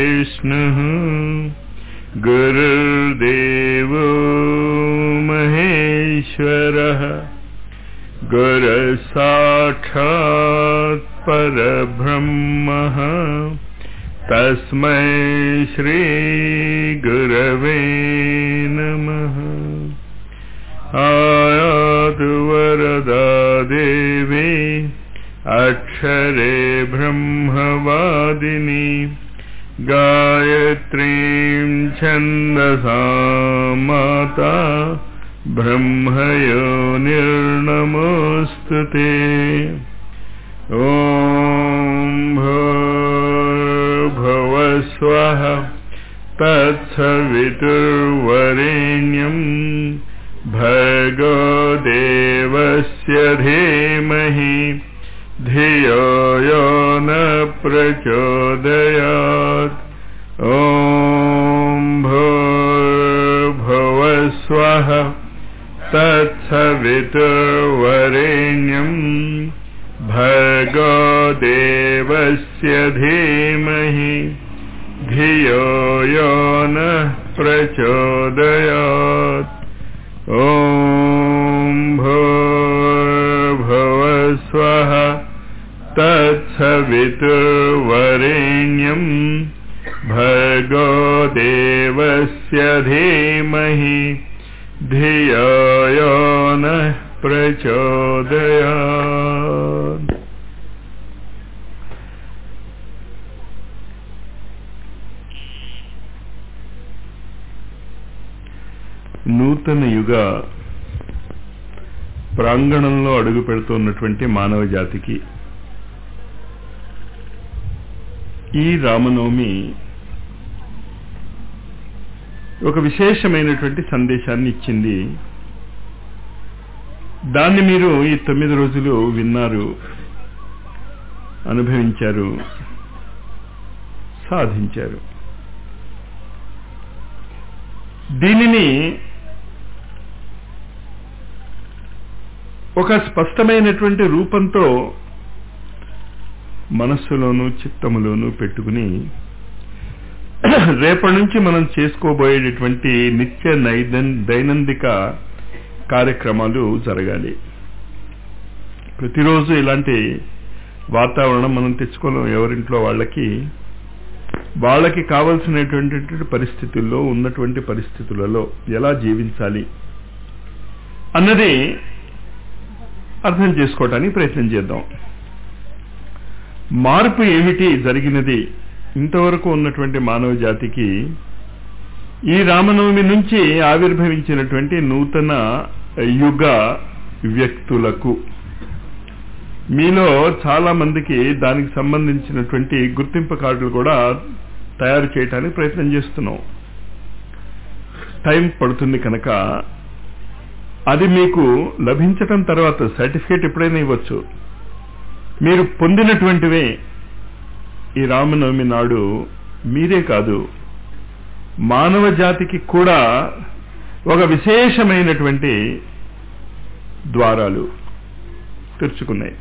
विष्णुः गुरुर्देवो महेश्वरः गुरसाक्षात् परब्रह्मः तस्मै श्रीगुरवे नमः आयातु वरदा देवी अक्षरे ब्रह्मवादिनी गायत्रीं छन्दसा माता ब्रह्मयोनिर्नमोऽस्तु ते ॐ भूर्भुवस्वः तत्सवितुर्वरेण्यम् भर्गो देवस्य धीमहि धियो यो न प्रचोदयात् ॐ भूर्भुवस्वः तत्सवितुर्वरेण्यम् भर्गो देवस्य धीमहि धियो यो नः प्रचोदयात् ॐ भूर्भुवस्वः तत्सवितुर्वरेण्यम् भर्गो देवस्य धीमहि धियो यो नः प्रचोदयात् నూతన యుగ ప్రాంగణంలో అడుగు పెడుతున్నటువంటి మానవ జాతికి ఈ రామనవమి ఒక విశేషమైనటువంటి సందేశాన్ని ఇచ్చింది దాన్ని మీరు ఈ తొమ్మిది రోజులు విన్నారు అనుభవించారు సాధించారు దీనిని ఒక స్పష్టమైనటువంటి రూపంతో మనస్సులోను చిత్తములోను పెట్టుకుని రేపటి నుంచి మనం చేసుకోబోయేటటువంటి నిత్య నైదన్ దైనందిక కార్యక్రమాలు జరగాలి ప్రతిరోజు ఇలాంటి వాతావరణం మనం తెచ్చుకోలేం ఎవరింట్లో వాళ్ళకి వాళ్ళకి కావలసినటువంటి పరిస్థితుల్లో ఉన్నటువంటి పరిస్థితులలో ఎలా జీవించాలి అన్నది అర్థం చేసుకోవటానికి ప్రయత్నం చేద్దాం మార్పు ఏమిటి జరిగినది ఇంతవరకు ఉన్నటువంటి మానవ జాతికి ఈ రామనవమి నుంచి ఆవిర్భవించినటువంటి నూతన యుగ వ్యక్తులకు మీలో చాలా మందికి దానికి సంబంధించినటువంటి గుర్తింపు కార్డులు కూడా తయారు చేయడానికి ప్రయత్నం చేస్తున్నాం టైం పడుతుంది కనుక అది మీకు లభించటం తర్వాత సర్టిఫికేట్ ఎప్పుడైనా ఇవ్వచ్చు మీరు పొందినటువంటివే ఈ రామనవమి నాడు మీరే కాదు మానవ జాతికి కూడా ఒక విశేషమైనటువంటి ద్వారాలు తెరుచుకున్నాయి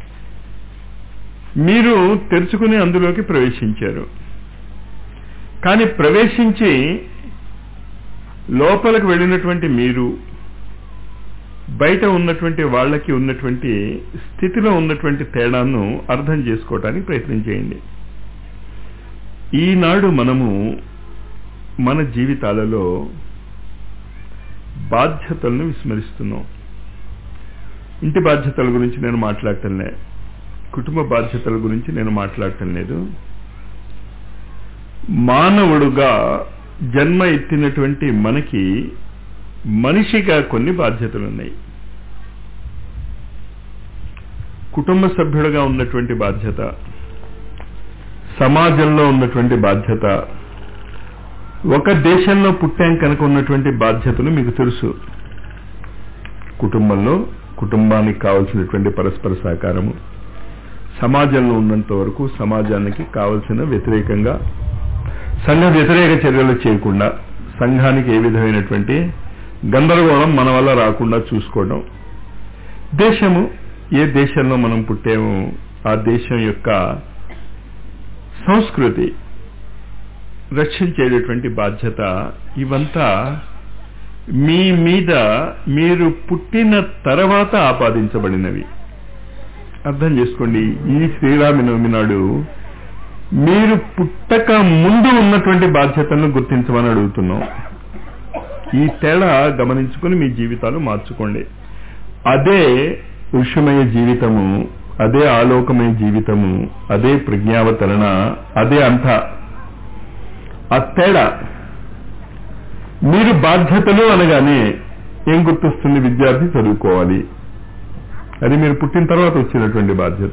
మీరు తెరుచుకుని అందులోకి ప్రవేశించారు కానీ ప్రవేశించి లోపలికి వెళ్ళినటువంటి మీరు బయట ఉన్నటువంటి వాళ్ళకి ఉన్నటువంటి స్థితిలో ఉన్నటువంటి తేడాను అర్థం చేసుకోవటానికి ప్రయత్నం చేయండి ఈనాడు మనము మన జీవితాలలో బాధ్యతలను విస్మరిస్తున్నాం ఇంటి బాధ్యతల గురించి నేను మాట్లాడటం లే కుటుంబ బాధ్యతల గురించి నేను మాట్లాడటం లేదు మానవుడుగా జన్మ ఎత్తినటువంటి మనకి మనిషిగా కొన్ని బాధ్యతలు ఉన్నాయి కుటుంబ సభ్యుడుగా ఉన్నటువంటి బాధ్యత సమాజంలో ఉన్నటువంటి బాధ్యత ఒక దేశంలో పుట్టాం కనుక ఉన్నటువంటి బాధ్యతలు మీకు తెలుసు కుటుంబంలో కుటుంబానికి కావలసినటువంటి పరస్పర సహకారము సమాజంలో ఉన్నంత వరకు సమాజానికి కావలసిన వ్యతిరేకంగా సంఘ వ్యతిరేక చర్యలు చేయకుండా సంఘానికి ఏ విధమైనటువంటి గందరగోళం మన వల్ల రాకుండా చూసుకోవడం దేశము ఏ దేశంలో మనం పుట్టామో ఆ దేశం యొక్క సంస్కృతి రక్షించేటటువంటి బాధ్యత ఇవంతా మీ మీద మీరు పుట్టిన తర్వాత ఆపాదించబడినవి అర్థం చేసుకోండి ఈ శ్రీరామనవమి నాడు మీరు పుట్టక ముందు ఉన్నటువంటి బాధ్యతలను గుర్తించమని అడుగుతున్నాం ఈ తేడా గమనించుకుని మీ జీవితాలు మార్చుకోండి అదే ఋషిమయ జీవితము అదే ఆలోకమయ జీవితము అదే ప్రజ్ఞావతరణ అదే అంత ఆ తేడా మీరు బాధ్యతలు అనగానే ఏం గుర్తొస్తుంది విద్యార్థి చదువుకోవాలి అది మీరు పుట్టిన తర్వాత వచ్చినటువంటి బాధ్యత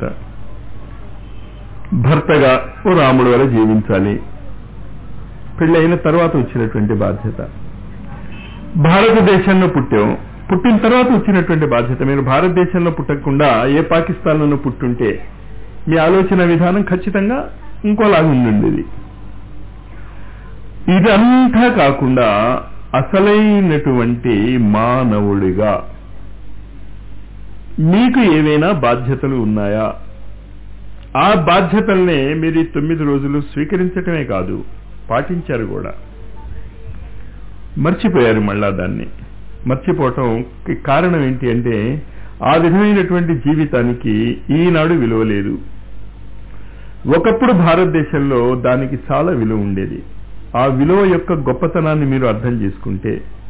భర్తగా ఓ రాముడు వల్ల జీవించాలి పెళ్ళైన తర్వాత వచ్చినటువంటి బాధ్యత భారతదేశంలో పుట్టాం పుట్టిన తర్వాత వచ్చినటువంటి బాధ్యత మీరు భారతదేశంలో పుట్టకుండా ఏ పాకిస్తాన్లోనూ పుట్టుంటే మీ ఆలోచన విధానం ఖచ్చితంగా ఇంకోలాగా ఉండుండేది ఇదంతా కాకుండా అసలైనటువంటి మానవుడిగా మీకు ఏవైనా బాధ్యతలు ఉన్నాయా ఆ బాధ్యతల్నే మీరు ఈ తొమ్మిది రోజులు స్వీకరించటమే కాదు పాటించారు కూడా మర్చిపోయారు మళ్ళా దాన్ని మర్చిపోవటం కారణం ఏంటి అంటే ఆ విధమైనటువంటి జీవితానికి ఈనాడు విలువ లేదు ఒకప్పుడు భారతదేశంలో దానికి చాలా విలువ ఉండేది ఆ విలువ యొక్క గొప్పతనాన్ని మీరు అర్థం చేసుకుంటే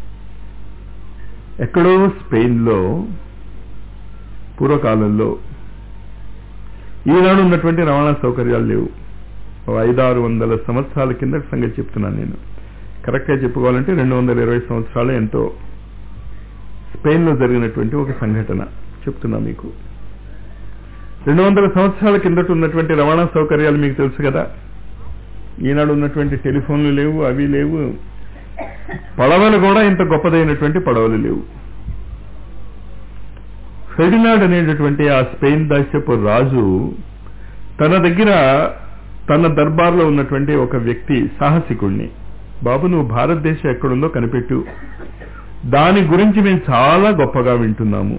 ఎక్కడో స్పెయిన్లో పూర్వకాలంలో ఈనాడు ఉన్నటువంటి రవాణా సౌకర్యాలు లేవు ఐదారు వందల సంవత్సరాల కింద సంగతి చెప్తున్నాను నేను కరెక్ట్గా చెప్పుకోవాలంటే రెండు వందల ఇరవై సంవత్సరాలు ఎంతో స్పెయిన్లో జరిగినటువంటి ఒక సంఘటన చెప్తున్నా మీకు రెండు వందల సంవత్సరాల కిందట ఉన్నటువంటి రవాణా సౌకర్యాలు మీకు తెలుసు కదా ఈనాడు ఉన్నటువంటి టెలిఫోన్లు లేవు అవి లేవు పడవలు కూడా ఇంత గొప్పదైనటువంటి పడవలు లేవు ఫెడినాడ్ అనేటటువంటి ఆ స్పెయిన్ దేశపు రాజు తన దగ్గర తన దర్బార్లో ఉన్నటువంటి ఒక వ్యక్తి సాహసికుణ్ణి బాబు నువ్వు భారతదేశం ఎక్కడుందో కనిపెట్టు దాని గురించి మేము చాలా గొప్పగా వింటున్నాము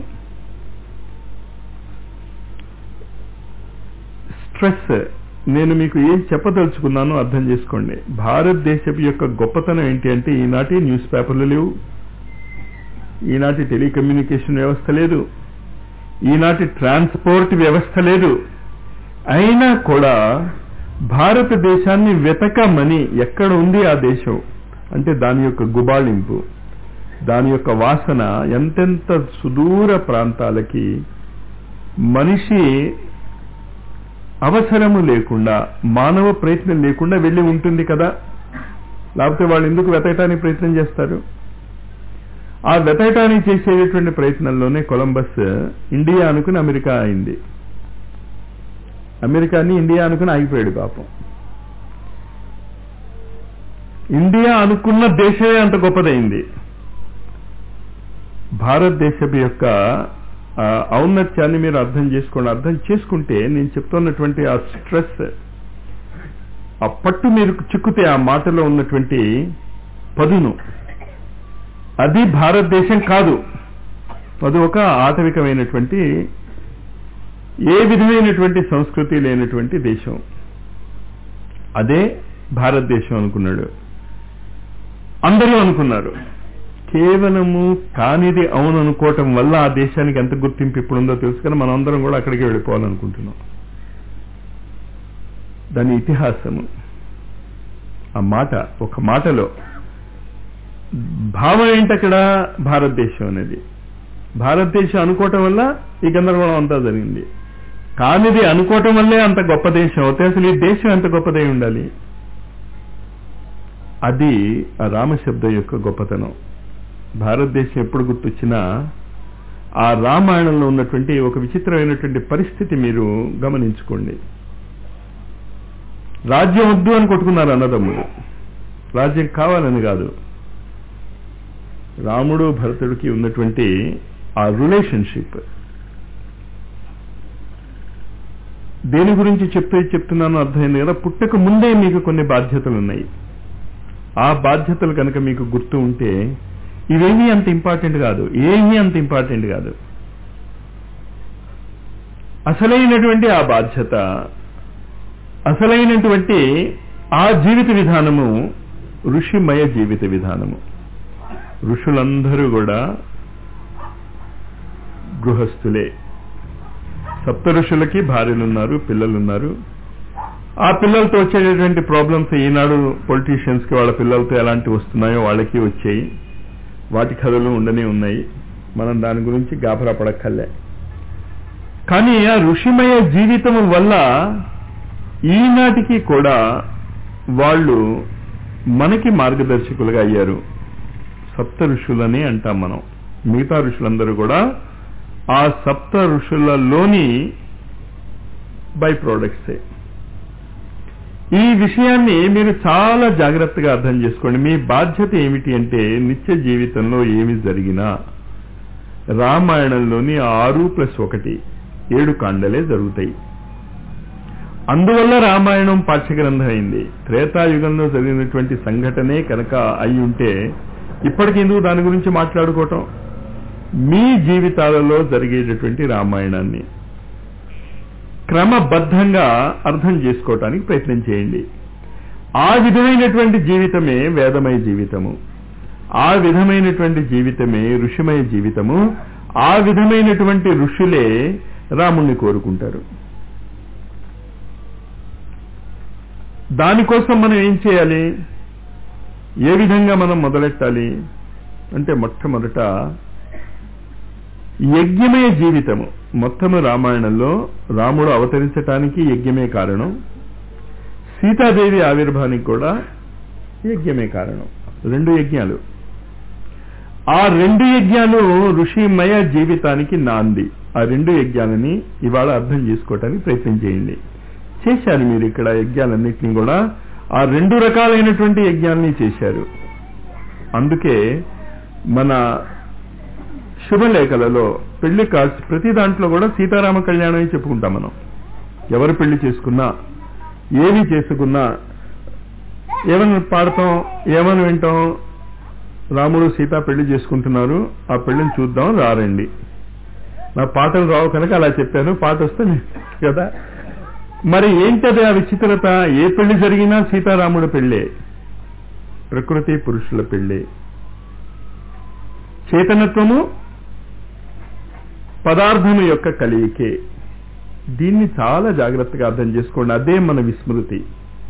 స్ట్రెస్ నేను మీకు ఏం చెప్పదలుచుకున్నానో అర్థం చేసుకోండి భారతదేశపు యొక్క గొప్పతనం ఏంటి అంటే ఈనాటి న్యూస్ పేపర్లు లేవు ఈనాటి టెలికమ్యూనికేషన్ వ్యవస్థ లేదు ఈనాటి ట్రాన్స్పోర్ట్ వ్యవస్థ లేదు అయినా కూడా భారతదేశాన్ని వెతకమని ఎక్కడ ఉంది ఆ దేశం అంటే దాని యొక్క గుబాళింపు దాని యొక్క వాసన ఎంతెంత సుదూర ప్రాంతాలకి మనిషి అవసరము లేకుండా మానవ ప్రయత్నం లేకుండా వెళ్ళి ఉంటుంది కదా లేకపోతే వాళ్ళు ఎందుకు వెతకటానికి ప్రయత్నం చేస్తారు ఆ వెతకటానికి చేసేటటువంటి ప్రయత్నంలోనే కొలంబస్ ఇండియా అనుకుని అమెరికా అయింది అమెరికాని ఇండియా అనుకుని ఆగిపోయాడు పాపం ఇండియా అనుకున్న దేశమే అంత గొప్పదైంది భారతదేశపు యొక్క ఔన్నత్యాన్ని మీరు అర్థం చేసుకోండి అర్థం చేసుకుంటే నేను చెప్తున్నటువంటి ఆ స్ట్రెస్ ఆ పట్టు మీరు చిక్కుతే ఆ మాటలో ఉన్నటువంటి పదును అది భారతదేశం కాదు అది ఒక ఆటవికమైనటువంటి ఏ విధమైనటువంటి సంస్కృతి లేనటువంటి దేశం అదే భారతదేశం అనుకున్నాడు అందరూ అనుకున్నారు కేవలము కానిది అవును అనుకోవటం వల్ల ఆ దేశానికి ఎంత గుర్తింపు ఇప్పుడుందో తెలుసు కానీ మనందరం కూడా అక్కడికి వెళ్ళిపోవాలనుకుంటున్నాం దాని ఇతిహాసము ఆ మాట ఒక మాటలో భావం ఏంటక్కడ భారతదేశం అనేది భారతదేశం అనుకోవటం వల్ల ఈ గందరగోళం అంతా జరిగింది కానిది అనుకోవటం వల్లే అంత గొప్ప దేశం అవుతే అసలు ఈ దేశం ఎంత గొప్పదై ఉండాలి అది ఆ రామశబ్దం యొక్క గొప్పతనం భారతదేశం ఎప్పుడు గుర్తొచ్చినా ఆ రామాయణంలో ఉన్నటువంటి ఒక విచిత్రమైనటువంటి పరిస్థితి మీరు గమనించుకోండి రాజ్యం వద్దు అని కొట్టుకున్నారు అన్నదమ్ముడు రాజ్యం కావాలని కాదు రాముడు భరతుడికి ఉన్నటువంటి ఆ రిలేషన్షిప్ దేని గురించి చెప్తే చెప్తున్నానో అర్థమైంది కదా పుట్టక ముందే మీకు కొన్ని బాధ్యతలు ఉన్నాయి ఆ బాధ్యతలు కనుక మీకు గుర్తు ఉంటే ఇవేమీ అంత ఇంపార్టెంట్ కాదు ఏమీ అంత ఇంపార్టెంట్ కాదు అసలైనటువంటి ఆ బాధ్యత అసలైనటువంటి ఆ జీవిత విధానము ఋషిమయ జీవిత విధానము ఋషులందరూ కూడా గృహస్థులే సప్త ఋషులకి భార్యలున్నారు పిల్లలున్నారు ఆ పిల్లలతో వచ్చేటటువంటి ప్రాబ్లమ్స్ ఈనాడు పొలిటీషియన్స్ కి వాళ్ళ పిల్లలతో ఎలాంటి వస్తున్నాయో వాళ్ళకి వచ్చాయి వాటి కథలు ఉండనే ఉన్నాయి మనం దాని గురించి గాభరా పడక్కర్లే కానీ ఆ ఋషిమయ జీవితం వల్ల ఈనాటికి కూడా వాళ్ళు మనకి మార్గదర్శకులుగా అయ్యారు సప్త ఋషులని అంటాం మనం మిగతా ఋషులందరూ కూడా ఆ సప్త ఋషులలోని బై ప్రోడక్ట్సే ఈ విషయాన్ని మీరు చాలా జాగ్రత్తగా అర్థం చేసుకోండి మీ బాధ్యత ఏమిటి అంటే నిత్య జీవితంలో ఏమి జరిగినా రామాయణంలోని ఆరు ప్లస్ ఒకటి ఏడు కాండలే జరుగుతాయి అందువల్ల రామాయణం పాఠ్యగ్రంథం అయింది త్రేతాయుగంలో జరిగినటువంటి సంఘటనే కనుక అయి ఉంటే ఇప్పటికి ఎందుకు దాని గురించి మాట్లాడుకోవటం మీ జీవితాలలో జరిగేటటువంటి రామాయణాన్ని క్రమబద్ధంగా అర్థం చేసుకోవటానికి ప్రయత్నం చేయండి ఆ విధమైనటువంటి జీవితమే వేదమయ జీవితము ఆ విధమైనటువంటి జీవితమే ఋషిమయ జీవితము ఆ విధమైనటువంటి ఋషులే రాముణ్ణి కోరుకుంటారు దానికోసం మనం ఏం చేయాలి ఏ విధంగా మనం మొదలెట్టాలి అంటే మొట్టమొదట యజ్ఞమయ జీవితము మొత్తము రామాయణంలో రాముడు అవతరించటానికి యజ్ఞమే కారణం సీతాదేవి ఆవిర్భానికి కూడా యజ్ఞమే కారణం రెండు యజ్ఞాలు ఆ రెండు యజ్ఞాలు ఋషిమయ జీవితానికి నాంది ఆ రెండు యజ్ఞాలని ఇవాళ అర్థం చేసుకోవటానికి ప్రయత్నం చేయండి చేశారు మీరు ఇక్కడ యజ్ఞాలన్నింటినీ కూడా ఆ రెండు రకాలైనటువంటి యజ్ఞాలని చేశారు అందుకే మన శుభలేఖలలో పెళ్లి కార్డ్స్ ప్రతి దాంట్లో కూడా సీతారామ కళ్యాణం చెప్పుకుంటాం మనం ఎవరు పెళ్లి చేసుకున్నా ఏమి చేసుకున్నా ఏమని పాడతాం ఏమని వింటాం రాముడు సీత పెళ్లి చేసుకుంటున్నారు ఆ పెళ్లిని చూద్దాం రారండి నా పాటలు రావు కనుక అలా చెప్పాను పాట వస్తే కదా మరి ఏంటది ఆ విచిత్రత ఏ పెళ్లి జరిగినా సీతారాముడు పెళ్ళే ప్రకృతి పురుషుల పెళ్ళే చేతనత్వము పదార్థము యొక్క కలియికే దీన్ని చాలా జాగ్రత్తగా అర్థం చేసుకోండి అదే మన విస్మృతి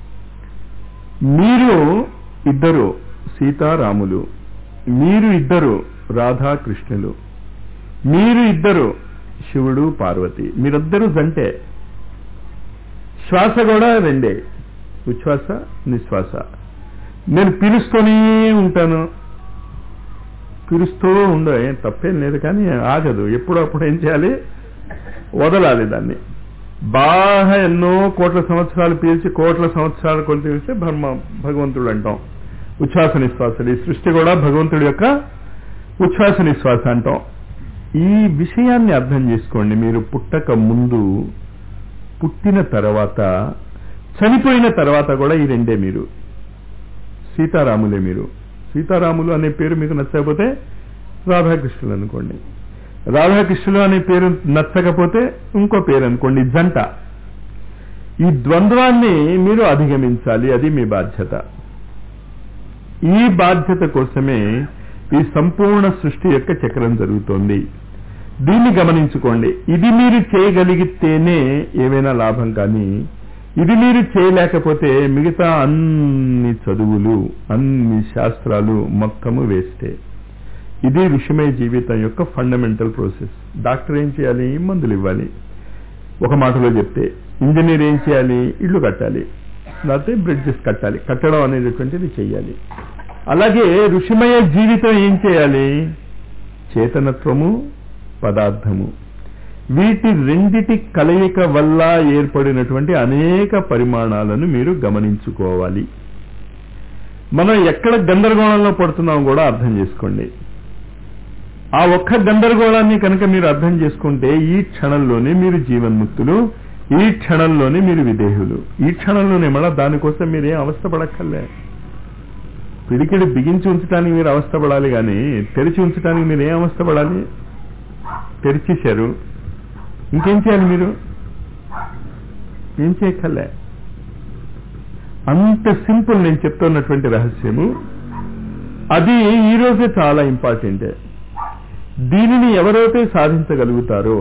మీరు ఇద్దరు సీతారాములు మీరు ఇద్దరు రాధాకృష్ణులు మీరు ఇద్దరు శివుడు పార్వతి మీరిద్దరూ జంటే శ్వాస కూడా రెండే ఉచ్ఛ్వాస నిశ్వాస నేను పిలుస్తూనే ఉంటాను పిలుస్తూ ఉండ ఏం తప్పేం లేదు కానీ ఆగదు ఎప్పుడప్పుడు ఏం చేయాలి వదలాలి దాన్ని బాగా ఎన్నో కోట్ల సంవత్సరాలు పీల్చి కోట్ల సంవత్సరాలు కొలిపిస్తే బ్రహ్మ భగవంతుడు అంటాం ఉచ్ఛ్వాస నిశ్వాసలు ఈ సృష్టి కూడా భగవంతుడి యొక్క ఉచ్ఛ్వాస నిశ్వాస అంటాం ఈ విషయాన్ని అర్థం చేసుకోండి మీరు పుట్టక ముందు పుట్టిన తర్వాత చనిపోయిన తర్వాత కూడా ఈ రెండే మీరు సీతారాములే మీరు సీతారాములు అనే పేరు మీకు నచ్చకపోతే రాధాకృష్ణులు అనుకోండి రాధాకృష్ణులు అనే పేరు నచ్చకపోతే ఇంకో పేరు అనుకోండి జంట ఈ ద్వంద్వాన్ని మీరు అధిగమించాలి అది మీ బాధ్యత ఈ బాధ్యత కోసమే ఈ సంపూర్ణ సృష్టి యొక్క చక్రం జరుగుతోంది దీన్ని గమనించుకోండి ఇది మీరు చేయగలిగితేనే ఏమైనా లాభం కానీ ఇది మీరు చేయలేకపోతే మిగతా అన్ని చదువులు అన్ని శాస్త్రాలు మొత్తము వేస్తే ఇది విషమయ జీవితం యొక్క ఫండమెంటల్ ప్రాసెస్ డాక్టర్ ఏం చేయాలి మందులు ఇవ్వాలి ఒక మాటలో చెప్తే ఇంజనీర్ ఏం చేయాలి ఇల్లు కట్టాలి లేకపోతే బ్రిడ్జెస్ కట్టాలి కట్టడం అనేటటువంటిది చెయ్యాలి అలాగే ఋషిమయ జీవితం ఏం చేయాలి చేతనత్వము పదార్థము వీటి రెండిటి కలయిక వల్ల ఏర్పడినటువంటి అనేక పరిమాణాలను మీరు గమనించుకోవాలి మనం ఎక్కడ గందరగోళంలో పడుతున్నాం కూడా అర్థం చేసుకోండి ఆ ఒక్క గందరగోళాన్ని కనుక మీరు అర్థం చేసుకుంటే ఈ క్షణంలోనే మీరు జీవన్ముక్తులు ఈ క్షణంలోనే మీరు విదేహులు ఈ క్షణంలోనే మళ్ళా దానికోసం మీరేం అవస్థపడక్కర్లే పిడికిడి బిగించి ఉంచడానికి మీరు అవస్థపడాలి కానీ తెరిచి ఉంచడానికి మీరు ఏం అవస్థపడాలి తెరిచేశారు ఇంకేం చేయాలి మీరు ఏం చేయక్కర్లే అంత సింపుల్ నేను చెప్తున్నటువంటి రహస్యము అది ఈ రోజే చాలా ఇంపార్టెంట్ దీనిని ఎవరైతే సాధించగలుగుతారో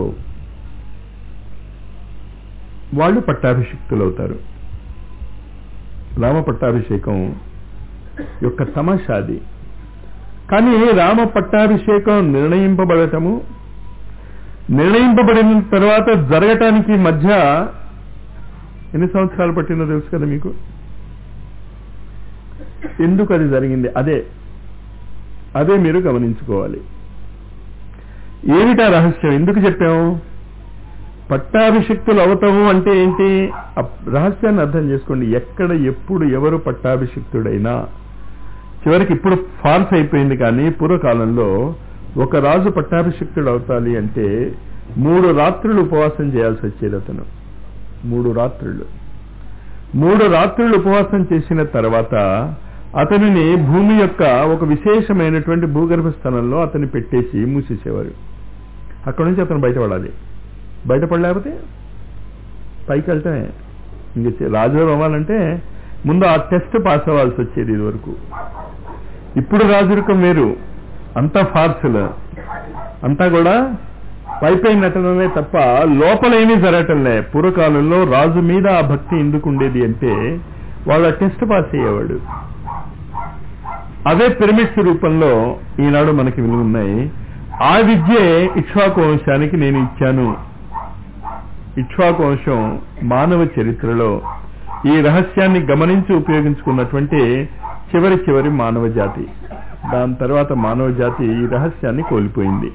వాళ్ళు పట్టాభిషిక్తులు అవుతారు రామ పట్టాభిషేకం యొక్క తమాషాది కానీ రామ పట్టాభిషేకం నిర్ణయింపబడటము నిర్ణయింపబడిన తర్వాత జరగటానికి మధ్య ఎన్ని సంవత్సరాలు పట్టిందో తెలుసు కదా మీకు ఎందుకు అది జరిగింది అదే అదే మీరు గమనించుకోవాలి ఏమిటా రహస్యం ఎందుకు చెప్పాము పట్టాభిషిక్తులు అవతాము అంటే ఏంటి ఆ రహస్యాన్ని అర్థం చేసుకోండి ఎక్కడ ఎప్పుడు ఎవరు పట్టాభిషిక్తుడైనా చివరికి ఇప్పుడు ఫాల్స్ అయిపోయింది కానీ పూర్వకాలంలో ఒక రాజు పట్టాభిషిక్తుడు అవుతాలి అంటే మూడు రాత్రులు ఉపవాసం చేయాల్సి వచ్చేది అతను మూడు రాత్రులు మూడు రాత్రులు ఉపవాసం చేసిన తర్వాత అతనిని భూమి యొక్క ఒక విశేషమైనటువంటి భూగర్భ స్థలంలో అతన్ని పెట్టేసి మూసేసేవారు అక్కడ నుంచి అతను బయటపడాలి బయటపడలేకపోతే పైకి వెళ్తామే ఇంక రాజు అవ్వాలంటే ముందు ఆ టెస్ట్ పాస్ అవ్వాల్సి వచ్చేది ఇది వరకు ఇప్పుడు రాజరికం వేరు అంతా ఫార్సులు అంతా కూడా పైపై నటనలే తప్ప లోపల ఏమీ జరగటంలే పూర్వకాలంలో రాజు మీద ఆ భక్తి ఎందుకు ఉండేది అంటే వాళ్ళ టెస్ట్ పాస్ అయ్యేవాడు అవే పిరమిడ్స్ రూపంలో ఈనాడు మనకి విలువ ఉన్నాయి ఆ విద్యే ఇక్ష్వాకు వంశానికి నేను ఇచ్చాను ఇక్ష్వాకు వంశం మానవ చరిత్రలో ఈ రహస్యాన్ని గమనించి ఉపయోగించుకున్నటువంటి చివరి చివరి మానవ జాతి దాని తర్వాత మానవ జాతి ఈ రహస్యాన్ని కోల్పోయింది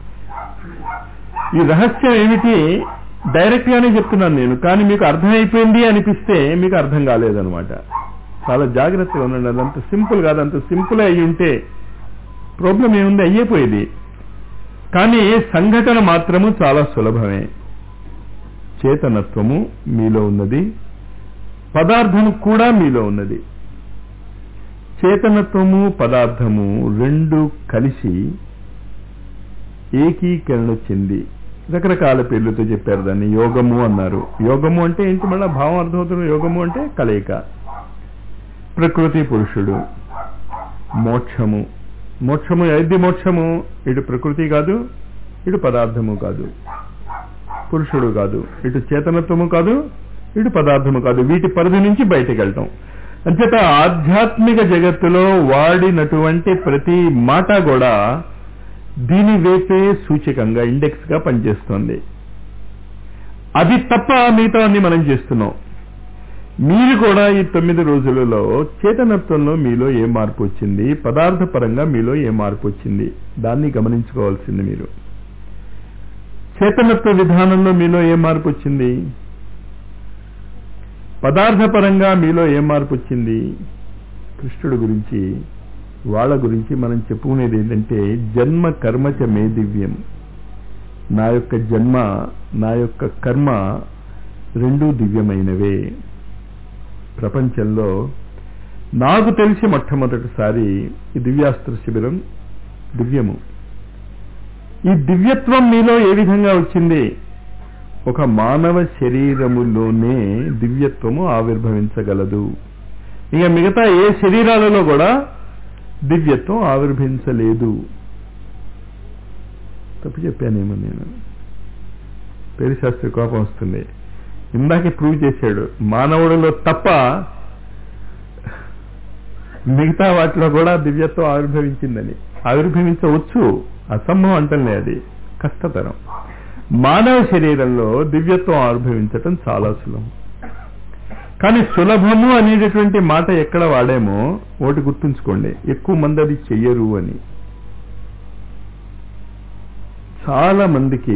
ఈ రహస్యం ఏమిటి డైరెక్ట్ గానే చెప్తున్నాను నేను కానీ మీకు అర్థమైపోయింది అనిపిస్తే మీకు అర్థం కాలేదనమాట చాలా జాగ్రత్తగా ఉండండి అదంత సింపుల్ కాదు అంత సింపుల్ అయి ఉంటే ప్రాబ్లం ఏముంది అయ్యేపోయేది కానీ సంఘటన మాత్రము చాలా సులభమే చేతనత్వము మీలో ఉన్నది పదార్థము కూడా మీలో ఉన్నది చేతనత్వము పదార్థము రెండు కలిసి ఏకీకరణ చెంది రకరకాల పేర్లతో చెప్పారు దాన్ని యోగము అన్నారు యోగము అంటే ఏంటి మళ్ళీ భావం అర్థమవుతున్న యోగము అంటే కలయిక ప్రకృతి పురుషుడు మోక్షము మోక్షము ఏది మోక్షము ఇటు ప్రకృతి కాదు ఇటు పదార్థము కాదు పురుషుడు కాదు ఇటు చేతనత్వము కాదు ఇటు పదార్థము కాదు వీటి పరిధి నుంచి బయటకు వెళ్ళటం అంచేత ఆధ్యాత్మిక జగత్తులో వాడినటువంటి ప్రతి మాట కూడా దీని వేపే సూచకంగా ఇండెక్స్ గా పనిచేస్తుంది అది తప్ప మిగతా అన్ని మనం చేస్తున్నాం మీరు కూడా ఈ తొమ్మిది రోజులలో చేతనత్వంలో మీలో ఏ మార్పు వచ్చింది పదార్థ పరంగా మీలో ఏ మార్పు వచ్చింది దాన్ని గమనించుకోవాల్సింది మీరు చేతనత్వ విధానంలో మీలో ఏ మార్పు వచ్చింది పదార్థపరంగా మీలో ఏ మార్పు వచ్చింది కృష్ణుడు గురించి వాళ్ళ గురించి మనం చెప్పుకునేది ఏంటంటే జన్మ కర్మచ మే దివ్యం నా యొక్క జన్మ నా యొక్క కర్మ రెండూ దివ్యమైనవే ప్రపంచంలో నాకు తెలిసి మొట్టమొదటిసారి ఈ దివ్యాస్త్ర శిబిరం దివ్యము ఈ దివ్యత్వం మీలో ఏ విధంగా వచ్చింది ఒక మానవ శరీరములోనే దివ్యత్వము ఆవిర్భవించగలదు ఇక మిగతా ఏ శరీరాలలో కూడా దివ్యత్వం ఆవిర్భవించలేదు తప్పు చెప్పానేమో నేను పేరు శాస్త్రి కోపం వస్తుంది ఇందాకే ప్రూవ్ చేశాడు మానవుడిలో తప్ప మిగతా వాటిలో కూడా దివ్యత్వం ఆవిర్భవించిందని ఆవిర్భవించవచ్చు అసంభవం అంటలే అది కష్టతరం మానవ శరీరంలో దివ్యత్వం ఆవిర్భవించటం చాలా సులభం కానీ సులభము అనేటటువంటి మాట ఎక్కడ వాడామో ఒకటి గుర్తుంచుకోండి ఎక్కువ మంది అది చెయ్యరు అని చాలా మందికి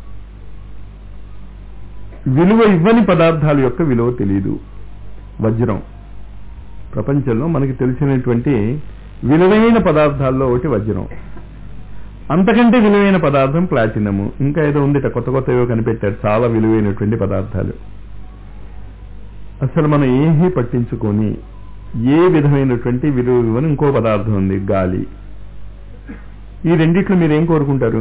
విలువ ఇవ్వని పదార్థాల యొక్క విలువ తెలియదు వజ్రం ప్రపంచంలో మనకి తెలిసినటువంటి విలువైన పదార్థాల్లో ఒకటి వజ్రం అంతకంటే విలువైన పదార్థం ప్లాటినము ఇంకా ఏదో ఉందిట కొత్త కొత్తగా కనిపెట్టారు చాలా విలువైనటువంటి పదార్థాలు అసలు మనం ఏమీ పట్టించుకొని ఏ విధమైనటువంటి విలువ ఇవ్వని ఇంకో పదార్థం ఉంది గాలి ఈ రెండిట్లో మీరు ఏం కోరుకుంటారు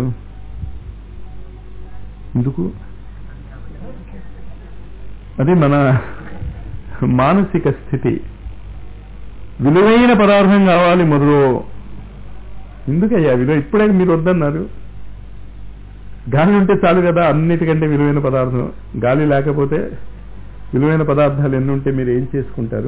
ఎందుకు అది మన మానసిక స్థితి విలువైన పదార్థం కావాలి మొదలు ఎందుకయ్యా విలువ ఇప్పుడే మీరు వద్దన్నారు గాలి ఉంటే చాలు కదా అన్నిటికంటే విలువైన పదార్థం గాలి లేకపోతే విలువైన పదార్థాలు ఎన్ని ఉంటే మీరు ఏం చేసుకుంటారు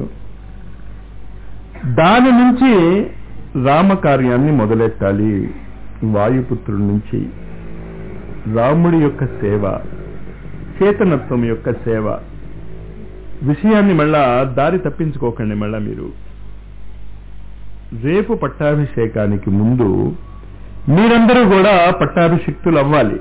దాని నుంచి రామకార్యాన్ని మొదలెట్టాలి వాయుపుత్రుడి నుంచి రాముడి యొక్క సేవ చేతనత్వం యొక్క సేవ విషయాన్ని మళ్ళా దారి తప్పించుకోకండి మళ్ళా మీరు రేపు పట్టాభిషేకానికి ముందు మీరందరూ కూడా పట్టాభిషిక్తులు అవ్వాలి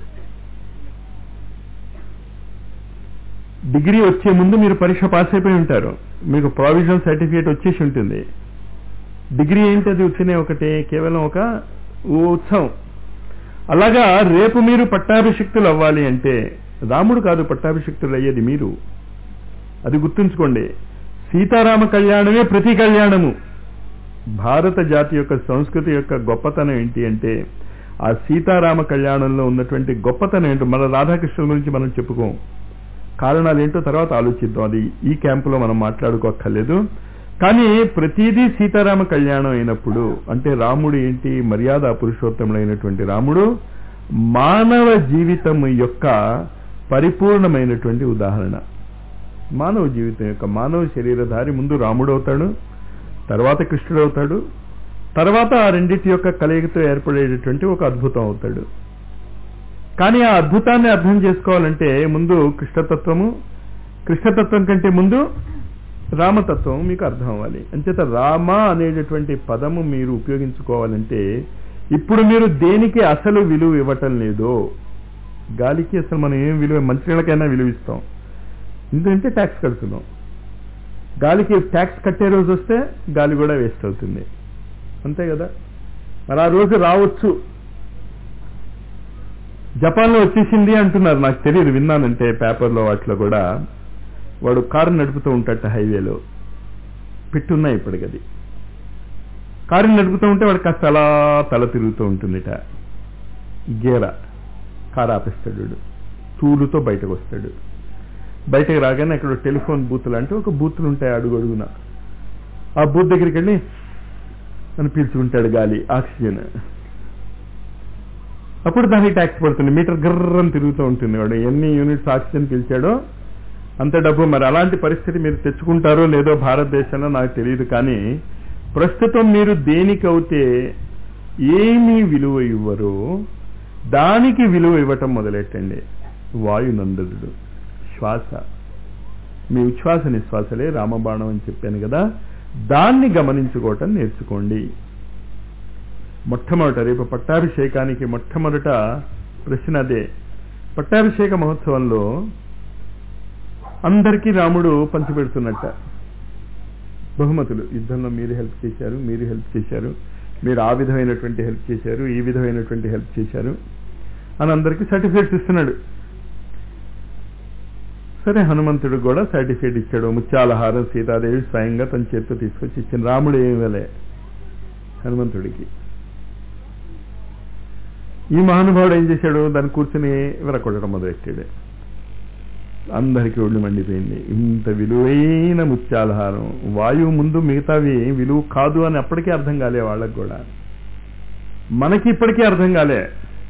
డిగ్రీ వచ్చే ముందు మీరు పరీక్ష పాస్ అయిపోయి ఉంటారు మీకు ప్రావిజనల్ సర్టిఫికేట్ వచ్చేసి ఉంటుంది డిగ్రీ ఏంటి అది వచ్చినే ఒకటే కేవలం ఒక ఉత్సవం అలాగా రేపు మీరు పట్టాభిషిక్తులు అవ్వాలి అంటే రాముడు కాదు పట్టాభిషిక్తులు అయ్యేది మీరు అది గుర్తుంచుకోండి సీతారామ కళ్యాణమే ప్రతి కళ్యాణము భారత జాతి యొక్క సంస్కృతి యొక్క గొప్పతనం ఏంటి అంటే ఆ సీతారామ కళ్యాణంలో ఉన్నటువంటి గొప్పతనం ఏంటో మన రాధాకృష్ణుల గురించి మనం చెప్పుకోం కారణాలు ఏంటో తర్వాత ఆలోచిద్దాం అది ఈ క్యాంపులో మనం మాట్లాడుకోక్కర్లేదు కానీ ప్రతిదీ సీతారామ కళ్యాణం అయినప్పుడు అంటే రాముడు ఏంటి మర్యాద పురుషోత్తముడైనటువంటి రాముడు మానవ జీవితం యొక్క పరిపూర్ణమైనటువంటి ఉదాహరణ మానవ జీవితం యొక్క మానవ శరీరధారి ముందు రాముడు అవుతాడు తర్వాత కృష్ణుడు అవుతాడు తర్వాత ఆ రెండింటి యొక్క కలయికతో ఏర్పడేటటువంటి ఒక అద్భుతం అవుతాడు కానీ ఆ అద్భుతాన్ని అర్థం చేసుకోవాలంటే ముందు కృష్ణతత్వము కృష్ణతత్వం కంటే ముందు రామతత్వం మీకు అర్థం అవ్వాలి అంచేత రామ అనేటటువంటి పదము మీరు ఉపయోగించుకోవాలంటే ఇప్పుడు మీరు దేనికి అసలు విలువ ఇవ్వటం లేదో గాలికి అసలు మనం ఏం విలువ మంచినీళ్ళకైనా విలువ ఇస్తాం ఎందుకంటే ట్యాక్స్ కడుతున్నాం గాలికి ట్యాక్స్ కట్టే రోజు వస్తే గాలి కూడా వేస్ట్ అవుతుంది అంతే కదా మరి ఆ రోజు రావచ్చు జపాన్లో వచ్చేసింది అంటున్నారు నాకు తెలియదు విన్నానంటే పేపర్లో వాటిలో కూడా వాడు కారు నడుపుతూ ఉంటాట హైవేలో పెట్టున్నాయి ఇప్పటికి అది కారు నడుపుతూ ఉంటే వాడు కాస్త అలా తల తిరుగుతూ ఉంటుందిట గేర కారు ఆపేస్తాడు వాడు తూలుతో బయటకు వస్తాడు బయటకు రాగానే అక్కడ టెలిఫోన్ బూతులు అంటే ఒక బూతులు ఉంటాయి అడుగు అడుగున ఆ బూత్ దగ్గరికి వెళ్ళి అని పీల్చుకుంటాడు గాలి ఆక్సిజన్ అప్పుడు దానికి ట్యాక్స్ పడుతుంది మీటర్ గర్రని తిరుగుతూ ఉంటుంది వాడు ఎన్ని యూనిట్స్ ఆక్సిజన్ పీల్చాడో అంత డబ్బు మరి అలాంటి పరిస్థితి మీరు తెచ్చుకుంటారో లేదో భారతదేశంలో నాకు తెలియదు కానీ ప్రస్తుతం మీరు దేనికైతే ఏమీ విలువ ఇవ్వరో దానికి విలువ ఇవ్వటం మొదలెట్టండి వాయునందనుడు శ్వాస మీ ఉచ్ఛ్వాస నిశ్వాసలే రామబాణం అని చెప్పాను కదా దాన్ని గమనించుకోవటం నేర్చుకోండి మొట్టమొదట రేపు పట్టాభిషేకానికి మొట్టమొదట ప్రశ్న అదే పట్టాభిషేక మహోత్సవంలో అందరికీ రాముడు పంచిపెడుతున్నట్ట బహుమతులు యుద్ధంలో మీరు హెల్ప్ చేశారు మీరు హెల్ప్ చేశారు మీరు ఆ విధమైనటువంటి హెల్ప్ చేశారు ఈ విధమైనటువంటి హెల్ప్ చేశారు అని అందరికీ సర్టిఫికేట్స్ ఇస్తున్నాడు సరే హనుమంతుడు కూడా సర్టిఫికేట్ ఇచ్చాడు ముత్యాలహారం సీతాదేవి స్వయంగా తన చేతితో తీసుకొచ్చి ఇచ్చిన రాముడు ఏమి ఇవ్వలే హనుమంతుడికి ఈ మహానుభావుడు ఏం చేశాడు దాన్ని కూర్చుని విరకొట్టడం మొదలెట్టాడు అందరికీ ఒళ్ళు మండిపోయింది ఇంత విలువైన ముత్యాలహారం వాయువు ముందు మిగతావి విలువ కాదు అని అప్పటికే అర్థం కాలే వాళ్ళకు కూడా మనకి ఇప్పటికీ అర్థం కాలే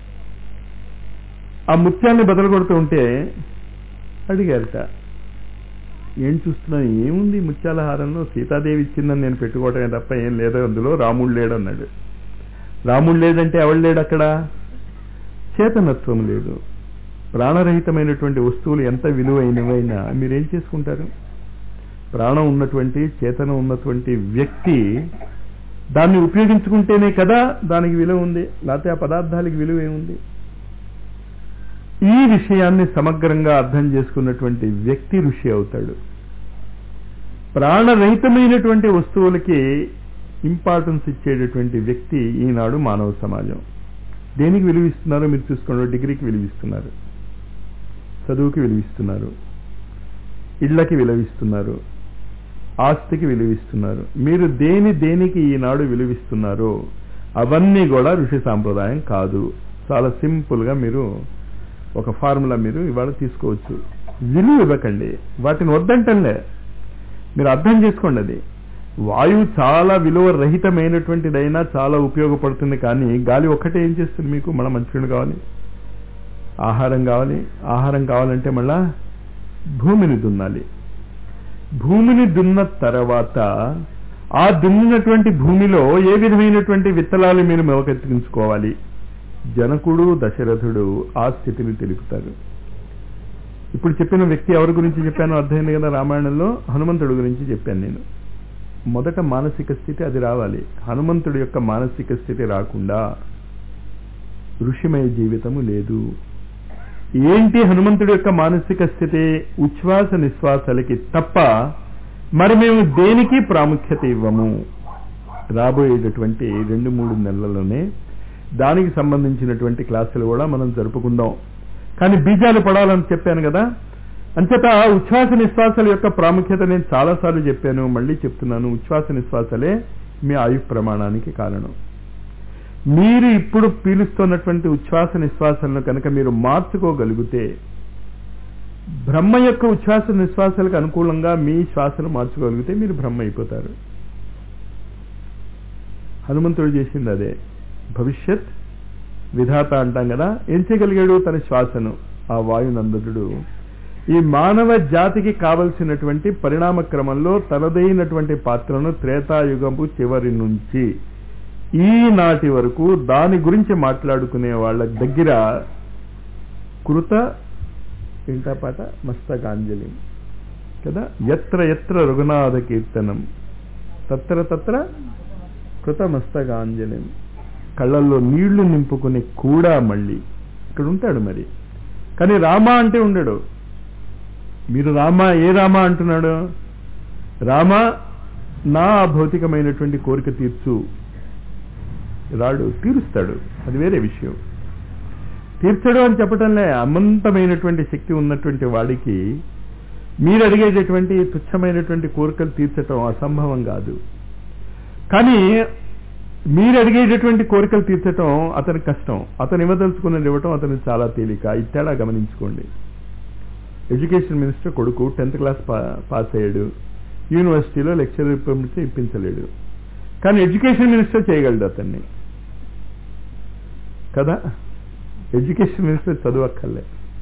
ఆ ముత్యాన్ని బదలు కొడుతూ ఉంటే అడిగారట ఏం చూస్తున్నాను ఏముంది ముత్యాలహారంలో సీతాదేవి ఇచ్చిందని నేను పెట్టుకోవటమే తప్ప ఏం లేదు అందులో రాముడు లేడు అన్నాడు రాముడు లేదంటే ఎవడు లేడు అక్కడ చేతనత్వం లేదు ప్రాణరహితమైనటువంటి వస్తువులు ఎంత విలువైనవైనా మీరేం చేసుకుంటారు ప్రాణం ఉన్నటువంటి చేతనం ఉన్నటువంటి వ్యక్తి దాన్ని ఉపయోగించుకుంటేనే కదా దానికి విలువ ఉంది లేకపోతే ఆ పదార్థాలకి విలువ ఏముంది ఈ విషయాన్ని సమగ్రంగా అర్థం చేసుకున్నటువంటి వ్యక్తి ఋషి అవుతాడు ప్రాణరహితమైనటువంటి వస్తువులకి ఇంపార్టెన్స్ ఇచ్చేటటువంటి వ్యక్తి ఈనాడు మానవ సమాజం దేనికి విలువిస్తున్నారో మీరు చూసుకోండి డిగ్రీకి విలువిస్తున్నారు చదువుకి విలువిస్తున్నారు ఇళ్లకి విలువిస్తున్నారు ఆస్తికి విలువిస్తున్నారు మీరు దేని దేనికి ఈనాడు విలువిస్తున్నారో అవన్నీ కూడా ఋషి సాంప్రదాయం కాదు చాలా సింపుల్గా మీరు ఒక ఫార్ములా మీరు ఇవాళ తీసుకోవచ్చు విలువ ఇవ్వకండి వాటిని వద్దంటలే మీరు అర్థం చేసుకోండి అది వాయువు చాలా విలువ రహితమైనటువంటిదైనా చాలా ఉపయోగపడుతుంది కానీ గాలి ఒక్కటే ఏం చేస్తుంది మీకు మళ్ళీ మంచినీళ్ళు కావాలి ఆహారం కావాలి ఆహారం కావాలంటే మళ్ళా భూమిని దున్నాలి భూమిని దున్న తర్వాత ఆ దున్నినటువంటి భూమిలో ఏ విధమైనటువంటి విత్తనాలు మీరు మొలకెత్తించుకోవాలి జనకుడు దశరథుడు ఆ స్థితిని తెలుపుతారు ఇప్పుడు చెప్పిన వ్యక్తి ఎవరి గురించి చెప్పానో అర్థమైంది కదా రామాయణంలో హనుమంతుడి గురించి చెప్పాను నేను మొదట మానసిక స్థితి అది రావాలి హనుమంతుడి యొక్క మానసిక స్థితి రాకుండా ఋషిమయ జీవితము లేదు ఏంటి హనుమంతుడి యొక్క మానసిక స్థితి ఉచ్ఛ్వాస నిశ్వాసాలకి తప్ప మరి మేము దేనికి ప్రాముఖ్యత ఇవ్వము రాబోయేటటువంటి రెండు మూడు నెలల్లోనే దానికి సంబంధించినటువంటి క్లాసులు కూడా మనం జరుపుకుందాం కానీ బీజాలు పడాలని చెప్పాను కదా అంచేత ఉచ్ఛ్వాస నిశ్వాసాల యొక్క ప్రాముఖ్యత నేను చాలాసార్లు చెప్పాను మళ్ళీ చెప్తున్నాను ఉచ్ఛ్వాస నిశ్వాసలే మీ ఆయు ప్రమాణానికి కారణం మీరు ఇప్పుడు పీలుస్తున్నటువంటి ఉచ్ఛ్వాస నిశ్వాసాలను కనుక మీరు మార్చుకోగలిగితే బ్రహ్మ యొక్క ఉచ్ఛ్వాస నిశ్వాసాలకు అనుకూలంగా మీ శ్వాసను మార్చుకోగలిగితే మీరు బ్రహ్మ అయిపోతారు హనుమంతుడు చేసింది అదే భవిష్యత్ విధాత అంటాం కదా ఏం చేయగలిగాడు తన శ్వాసను ఆ వాయునందనుడు ఈ మానవ జాతికి కావలసినటువంటి పరిణామ క్రమంలో తనదైనటువంటి పాత్రను త్రేతాయుగము చివరి నుంచి ఈనాటి వరకు దాని గురించి మాట్లాడుకునే వాళ్ళ దగ్గర కృత ఏంటా పాట మస్తకాంజలి కదా ఎత్ర ఎత్ర రఘునాథ కీర్తనం తత్ర తత్ర కృత మస్తకాంజలి కళ్ళల్లో నీళ్లు నింపుకుని కూడా మళ్ళీ ఇక్కడ ఉంటాడు మరి కానీ రామ అంటే ఉండడు మీరు రామ ఏ రామ అంటున్నాడు రామ నా భౌతికమైనటువంటి కోరిక తీర్చు రాడు తీరుస్తాడు అది వేరే విషయం తీర్చడు అని చెప్పటంలే అమంతమైనటువంటి శక్తి ఉన్నటువంటి వాడికి మీరు అడిగేటటువంటి తుచ్చమైనటువంటి కోరికలు తీర్చటం అసంభవం కాదు కానీ మీరు అడిగేటటువంటి కోరికలు తీర్చటం అతని కష్టం అతను ఇవ్వదలుచుకున్నది ఇవ్వటం అతనికి చాలా తేలిక ఇట్టేలా గమనించుకోండి ఎడ్యుకేషన్ మినిస్టర్ కొడుకు టెన్త్ క్లాస్ పాస్ అయ్యాడు యూనివర్సిటీలో లెక్చరర్ పంపిస్తే ఇప్పించలేడు కానీ ఎడ్యుకేషన్ మినిస్టర్ చేయగలడు అతన్ని కదా ఎడ్యుకేషన్ మినిస్టర్ చదువక్కర్లే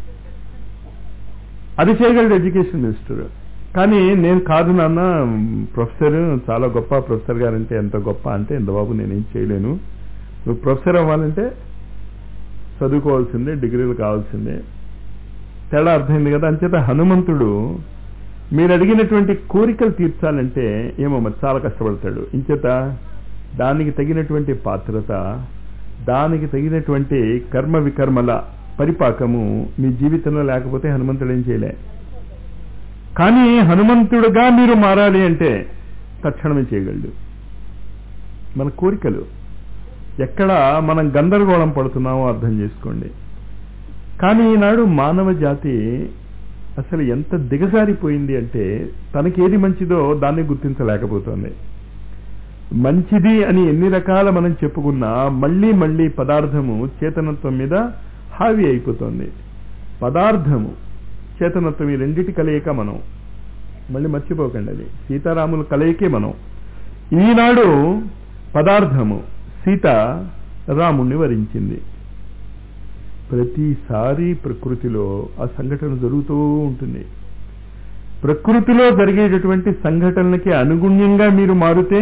అది చేయగలడు ఎడ్యుకేషన్ మినిస్టర్ కానీ నేను కాదు నాన్న ప్రొఫెసర్ చాలా గొప్ప ప్రొఫెసర్ గారంటే ఎంత గొప్ప అంటే ఎంత బాబు నేనేం చేయలేను నువ్వు ప్రొఫెసర్ అవ్వాలంటే చదువుకోవాల్సిందే డిగ్రీలు కావాల్సిందే తేడా అర్థమైంది కదా అంచేత హనుమంతుడు మీరు అడిగినటువంటి కోరికలు తీర్చాలంటే ఏమో మరి చాలా కష్టపడతాడు ఇంచేత దానికి తగినటువంటి పాత్రత దానికి తగినటువంటి కర్మ వికర్మల పరిపాకము మీ జీవితంలో లేకపోతే హనుమంతుడు ఏం చేయలే కానీ హనుమంతుడుగా మీరు మారాలి అంటే తక్షణమే చేయగలడు మన కోరికలు ఎక్కడ మనం గందరగోళం పడుతున్నామో అర్థం చేసుకోండి కానీ ఈనాడు మానవ జాతి అసలు ఎంత దిగజారిపోయింది అంటే తనకేది మంచిదో దాన్ని గుర్తించలేకపోతుంది మంచిది అని ఎన్ని రకాల మనం చెప్పుకున్నా మళ్ళీ మళ్ళీ పదార్థము చేతనత్వం మీద హావి అయిపోతుంది పదార్థము చేతనత్వం ఈ రెండిటి కలయిక మనం మళ్ళీ మర్చిపోకండి అది సీతారాముల కలయికే మనం ఈనాడు పదార్థము సీత రాముణ్ణి వరించింది ప్రతిసారి ప్రకృతిలో ఆ సంఘటన జరుగుతూ ఉంటుంది ప్రకృతిలో జరిగేటటువంటి సంఘటనలకి అనుగుణ్యంగా మీరు మారితే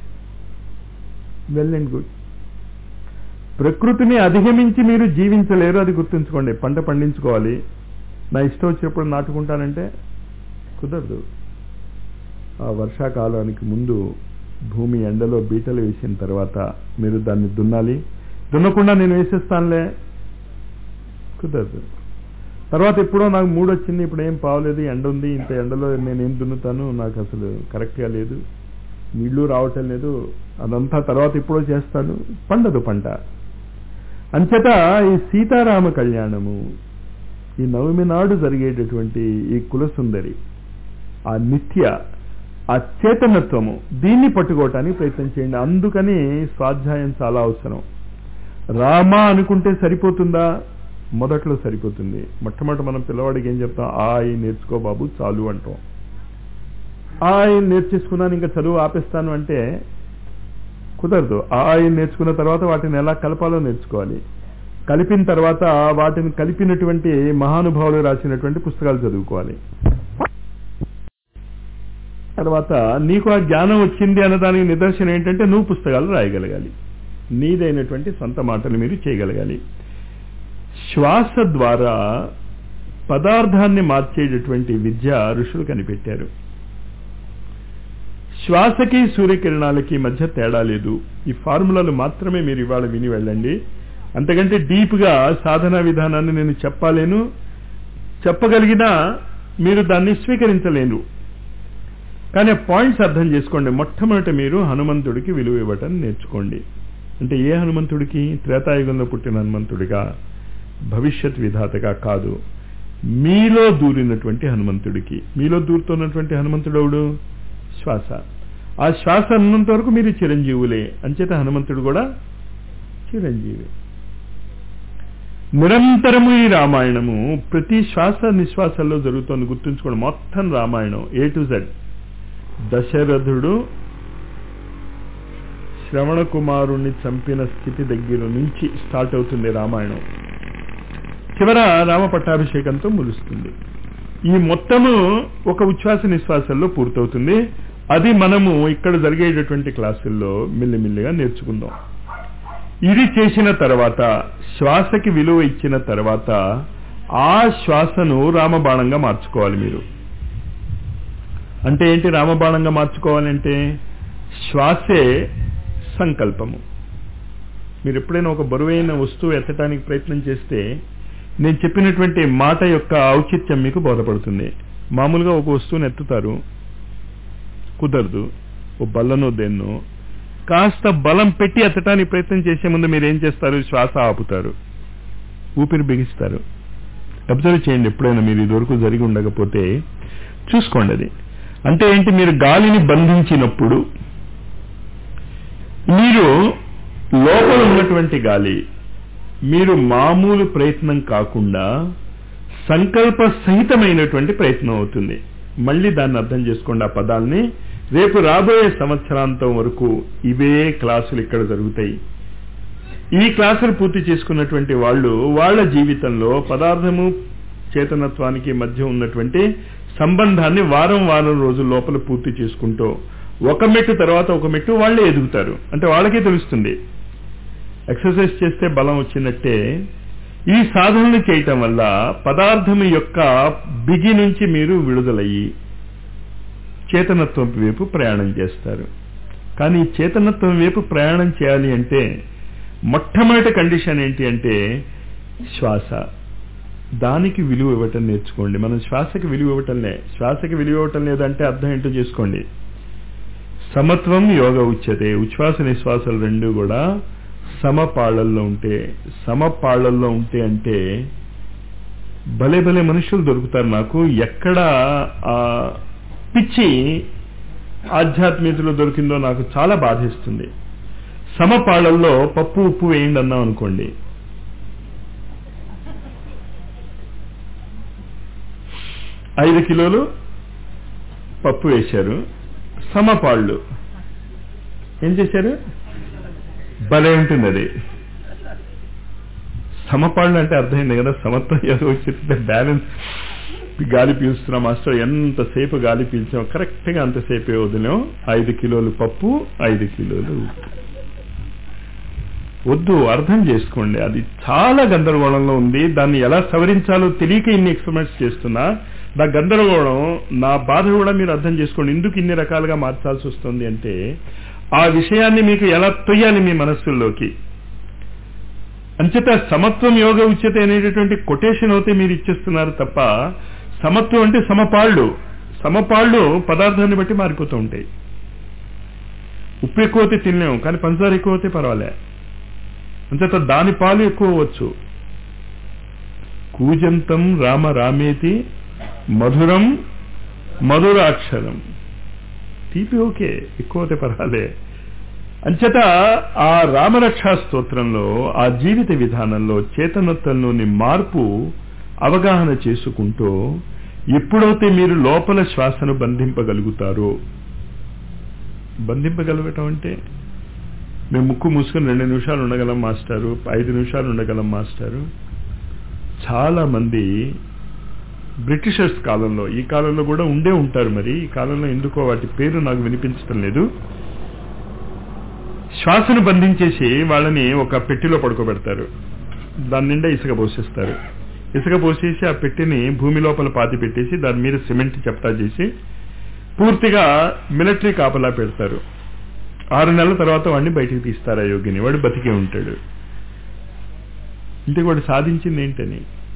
వెల్ అండ్ గుడ్ ప్రకృతిని అధిగమించి మీరు జీవించలేరు అది గుర్తుంచుకోండి పంట పండించుకోవాలి నా ఇష్టం వచ్చినప్పుడు నాటుకుంటానంటే కుదరదు ఆ వర్షాకాలానికి ముందు భూమి ఎండలో బీటలు వేసిన తర్వాత మీరు దాన్ని దున్నాలి దున్నకుండా నేను వేసేస్తానులే కుదరదు తర్వాత ఎప్పుడో నాకు మూడు వచ్చింది ఇప్పుడు ఏం పావలేదు ఎండ ఉంది ఇంత ఎండలో నేనేం దున్నుతాను నాకు అసలు కరెక్ట్గా లేదు నీళ్లు రావటం లేదు అదంతా తర్వాత ఎప్పుడో చేస్తాను పండదు పంట అంచేత ఈ సీతారామ కళ్యాణము ఈ నవమి నాడు జరిగేటటువంటి ఈ కులసుందరి ఆ నిత్య ఆ చేతనత్వము దీన్ని పట్టుకోవటానికి ప్రయత్నం చేయండి అందుకని స్వాధ్యాయం చాలా అవసరం రామ అనుకుంటే సరిపోతుందా మొదట్లో సరిపోతుంది మొట్టమొదటి మనం పిల్లవాడికి ఏం చెప్తాం ఆ ఈ నేర్చుకో బాబు చాలు అంటాం ఆ నేర్చేసుకున్నాను ఇంకా చదువు ఆపేస్తాను అంటే కుదరదు ఆ నేర్చుకున్న తర్వాత వాటిని ఎలా కలపాలో నేర్చుకోవాలి కలిపిన తర్వాత వాటిని కలిపినటువంటి మహానుభావులు రాసినటువంటి పుస్తకాలు చదువుకోవాలి తర్వాత నీకు ఆ జ్ఞానం వచ్చింది అన్నదానికి నిదర్శనం ఏంటంటే నువ్వు పుస్తకాలు రాయగలగాలి నీదైనటువంటి సొంత మాటలు మీరు చేయగలగాలి శ్వాస ద్వారా పదార్థాన్ని మార్చేటటువంటి విద్య ఋషులు కనిపెట్టారు శ్వాసకి సూర్యకిరణాలకి మధ్య తేడా లేదు ఈ ఫార్ములాలు మాత్రమే మీరు ఇవాళ విని వెళ్ళండి అంతకంటే డీప్గా సాధనా విధానాన్ని నేను చెప్పలేను చెప్పగలిగినా మీరు దాన్ని స్వీకరించలేను కానీ పాయింట్స్ అర్థం చేసుకోండి మొట్టమొదట మీరు హనుమంతుడికి విలువ ఇవ్వటం నేర్చుకోండి అంటే ఏ హనుమంతుడికి త్రేతాయుగంలో పుట్టిన హనుమంతుడిగా భవిష్యత్ విధాతగా కాదు మీలో దూరినటువంటి హనుమంతుడికి మీలో దూరుతున్నటువంటి హనుమంతుడవుడు శ్వాస ఆ శ్వాస అన్నంత వరకు మీరు చిరంజీవులే అంచేత హనుమంతుడు కూడా చిరంజీవి నిరంతరము ఈ రామాయణము ప్రతి శ్వాస నిశ్వాసంలో జరుగుతోంది గుర్తుంచుకోండి మొత్తం రామాయణం ఏ టు జెడ్ దశరథుడు శ్రవణ కుమారుణ్ణి చంపిన స్థితి దగ్గర నుంచి స్టార్ట్ అవుతుంది రామాయణం చివర రామ పట్టాభిషేకంతో ములుస్తుంది ఈ మొత్తము ఒక ఉచ్ఛ్వాస నిశ్వాసంలో పూర్తవుతుంది అది మనము ఇక్కడ జరిగేటటువంటి క్లాసుల్లో మిల్లిమిల్లిగా నేర్చుకుందాం ఇది చేసిన తర్వాత శ్వాసకి విలువ ఇచ్చిన తర్వాత ఆ శ్వాసను రామబాణంగా మార్చుకోవాలి మీరు అంటే ఏంటి రామబాణంగా మార్చుకోవాలంటే శ్వాసే సంకల్పము మీరు ఎప్పుడైనా ఒక బరువైన వస్తువు ఎత్తడానికి ప్రయత్నం చేస్తే నేను చెప్పినటువంటి మాట యొక్క ఔచిత్యం మీకు బోధపడుతుంది మామూలుగా ఒక వస్తువుని ఎత్తుతారు కుదరదు ఓ బల్లనో దేన్నో కాస్త బలం పెట్టి ఎత్తడానికి ప్రయత్నం చేసే ముందు మీరు ఏం చేస్తారు శ్వాస ఆపుతారు ఊపిరి బిగిస్తారు అబ్జర్వ్ చేయండి ఎప్పుడైనా మీరు ఇదివరకు జరిగి ఉండకపోతే చూసుకోండి అది అంటే ఏంటి మీరు గాలిని బంధించినప్పుడు మీరు లోపల ఉన్నటువంటి గాలి మీరు మామూలు ప్రయత్నం కాకుండా సంకల్ప సహితమైనటువంటి ప్రయత్నం అవుతుంది మళ్ళీ దాన్ని అర్థం చేసుకోండి ఆ పదాల్ని రేపు రాబోయే సంవత్సరాంతం వరకు ఇవే క్లాసులు ఇక్కడ జరుగుతాయి ఈ క్లాసులు పూర్తి చేసుకున్నటువంటి వాళ్ళు వాళ్ళ జీవితంలో పదార్థము చేతనత్వానికి మధ్య ఉన్నటువంటి సంబంధాన్ని వారం వారం రోజుల లోపల పూర్తి చేసుకుంటూ ఒక మెట్టు తర్వాత ఒక మెట్టు వాళ్ళే ఎదుగుతారు అంటే వాళ్ళకే తెలుస్తుంది ఎక్సర్సైజ్ చేస్తే బలం వచ్చినట్టే ఈ సాధనలు చేయటం వల్ల పదార్థం యొక్క బిగి నుంచి మీరు విడుదలయ్యి చేతనత్వం వైపు ప్రయాణం చేస్తారు కానీ ఈ చేతనత్వం వైపు ప్రయాణం చేయాలి అంటే మొట్టమొదటి కండిషన్ ఏంటి అంటే శ్వాస దానికి విలువ ఇవ్వటం నేర్చుకోండి మనం శ్వాసకి విలువ ఇవ్వటంలే శ్వాసకి విలువ ఇవ్వటం లేదంటే అర్థం ఏంటో చేసుకోండి సమత్వం యోగ ఉచ్యతే ఉచ్ఛ్వాస నిశ్వాసాలు రెండు కూడా సమపాళ్లల్లో ఉంటే సమపాళ్లల్లో ఉంటే అంటే భలే భలే మనుషులు దొరుకుతారు నాకు ఎక్కడ ఆ పిచ్చి ఆధ్యాత్మికతలో దొరికిందో నాకు చాలా బాధిస్తుంది సమపాళ్లల్లో పప్పు ఉప్పు వేయండి అన్నాం అనుకోండి ఐదు కిలోలు పప్పు వేశారు సమపాళ్ళు ఏం చేశారు భలే ఉంటుంది అది సమపాళ్ళు అంటే అర్థమైంది కదా సమత్వం ఏదో వచ్చింది బ్యాలెన్స్ గాలి పీల్చుతున్నాం మాస్టర్ ఎంతసేపు గాలి పీల్చాం కరెక్ట్ గా అంతసేపే వదిలాం ఐదు కిలోలు పప్పు ఐదు కిలోలు ఉప్పు వద్దు అర్థం చేసుకోండి అది చాలా గందరగోళంలో ఉంది దాన్ని ఎలా సవరించాలో తెలియక ఇన్ని ఎక్స్పెరిమెంట్స్ చేస్తున్నా నా గందరగోళం నా బాధ కూడా మీరు అర్థం చేసుకోండి ఎందుకు ఇన్ని రకాలుగా మార్చాల్సి వస్తుంది అంటే ఆ విషయాన్ని మీకు ఎలా తొయ్యాలి మీ మనస్సుల్లోకి అంచేత సమత్వం యోగ ఉచ్యత అనేటటువంటి కొటేషన్ అయితే మీరు ఇచ్చేస్తున్నారు తప్ప సమత్వం అంటే సమపాళ్ళు సమపాళ్ళు పదార్థాన్ని బట్టి మారిపోతూ ఉంటాయి ఉప్పు ఎక్కువ అయితే తినలేము కానీ పంచదార ఎక్కువ అయితే పర్వాలే అంచేత దాని పాలు ఎక్కువ అవ్వచ్చు కూజంతం రామ రామేతి మధురం మధురాక్షరం తీపి ఓకే ఎక్కువ అయితే పర్వాలే అంచేత ఆ రామరక్షా స్తోత్రంలో ఆ జీవిత విధానంలో చేతనత్వంలోని మార్పు అవగాహన చేసుకుంటూ ఎప్పుడైతే మీరు లోపల శ్వాసను బంధింపగలుగుతారో బంధింపగలగటం అంటే మేము ముక్కు మూసుకొని రెండు నిమిషాలు ఉండగలం మాస్టారు ఐదు నిమిషాలు ఉండగలం మాస్టారు చాలా మంది బ్రిటిషర్స్ కాలంలో ఈ కాలంలో కూడా ఉండే ఉంటారు మరి ఈ కాలంలో ఎందుకో వాటి పేరు నాకు వినిపించడం లేదు శ్వాసను బంధించేసి వాళ్ళని ఒక పెట్టిలో పడుకోబెడతారు దాని నిండా ఇసుక పోసేస్తారు ఇసుక పోసేసి ఆ పెట్టిని భూమి లోపల పాతి పెట్టేసి దాని మీద సిమెంట్ చెప్తా చేసి పూర్తిగా మిలిటరీ కాపలా పెడతారు ఆరు నెలల తర్వాత వాడిని బయటికి తీస్తారు ఆ యోగిని వాడు బతికే ఉంటాడు ఇంటికి వాడు సాధించింది ఏంటని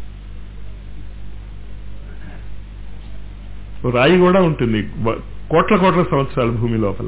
రాయి కూడా ఉంటుంది కోట్ల కోట్ల సంవత్సరాల భూమి లోపల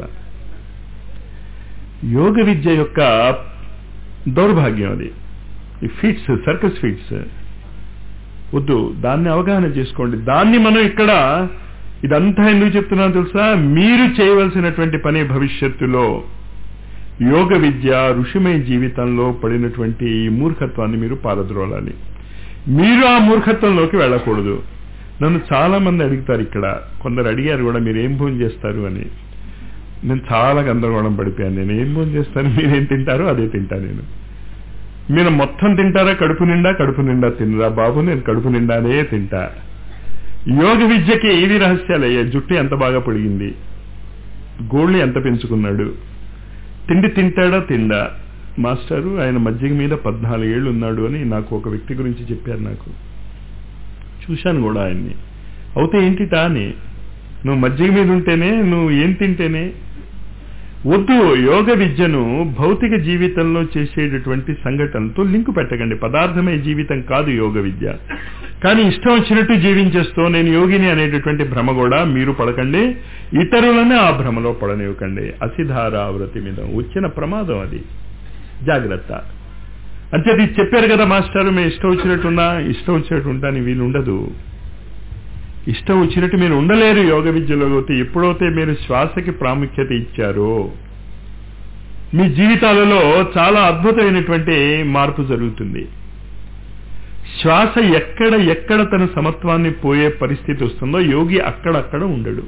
యోగ విద్య యొక్క దౌర్భాగ్యం అది ఈ ఫీట్స్ సర్కస్ ఫీట్స్ వద్దు దాన్ని అవగాహన చేసుకోండి దాన్ని మనం ఇక్కడ ఇదంతా ఎందుకు చెప్తున్నాను తెలుసా మీరు చేయవలసినటువంటి పని భవిష్యత్తులో యోగ విద్య ఋషిమయ జీవితంలో పడినటువంటి ఈ మూర్ఖత్వాన్ని మీరు పారద్రోలాలి మీరు ఆ మూర్ఖత్వంలోకి వెళ్ళకూడదు నన్ను చాలా మంది అడుగుతారు ఇక్కడ కొందరు అడిగారు కూడా మీరు ఏం భోజనం చేస్తారు అని నేను చాలా గందరగోళం పడిపోయాను నేను ఏం భోజనం చేస్తాను మీరేం తింటారో అదే తింటా నేను మీరు మొత్తం తింటారా కడుపు నిండా కడుపు నిండా తినరా బాబు నేను కడుపు నిండానే తింటా యోగ విద్యకి ఏది రహస్యాలయ్యా జుట్టు ఎంత బాగా పొడిగింది గోళ్ళు ఎంత పెంచుకున్నాడు తిండి తింటాడా తిండా మాస్టారు ఆయన మజ్జిగ మీద పద్నాలుగేళ్లు ఉన్నాడు అని నాకు ఒక వ్యక్తి గురించి చెప్పారు నాకు చూశాను కూడా ఆయన్ని అవుతే ఏంటిటా అని నువ్వు మజ్జిగ మీద ఉంటేనే నువ్వు ఏం తింటేనే వద్దు యోగ విద్యను భౌతిక జీవితంలో చేసేటటువంటి సంఘటనతో లింకు పెట్టకండి పదార్థమే జీవితం కాదు యోగ విద్య కానీ ఇష్టం వచ్చినట్టు జీవించేస్తూ నేను యోగిని అనేటటువంటి భ్రమ కూడా మీరు పడకండి ఇతరులనే ఆ భ్రమలో పడనివ్వకండి అసిధారావృతి మీద వచ్చిన ప్రమాదం అది జాగ్రత్త అంటే అది చెప్పారు కదా మాస్టర్ మేము ఇష్టం వచ్చినట్టున్నా ఇష్టం వచ్చినట్టు ఉంటాను వీలు ఉండదు ఇష్టం వచ్చినట్టు మీరు ఉండలేరు యోగ విద్యలో పోతే ఎప్పుడైతే మీరు శ్వాసకి ప్రాముఖ్యత ఇచ్చారో మీ జీవితాలలో చాలా అద్భుతమైనటువంటి మార్పు జరుగుతుంది శ్వాస ఎక్కడ ఎక్కడ తన సమత్వాన్ని పోయే పరిస్థితి వస్తుందో యోగి అక్కడక్కడ ఉండడు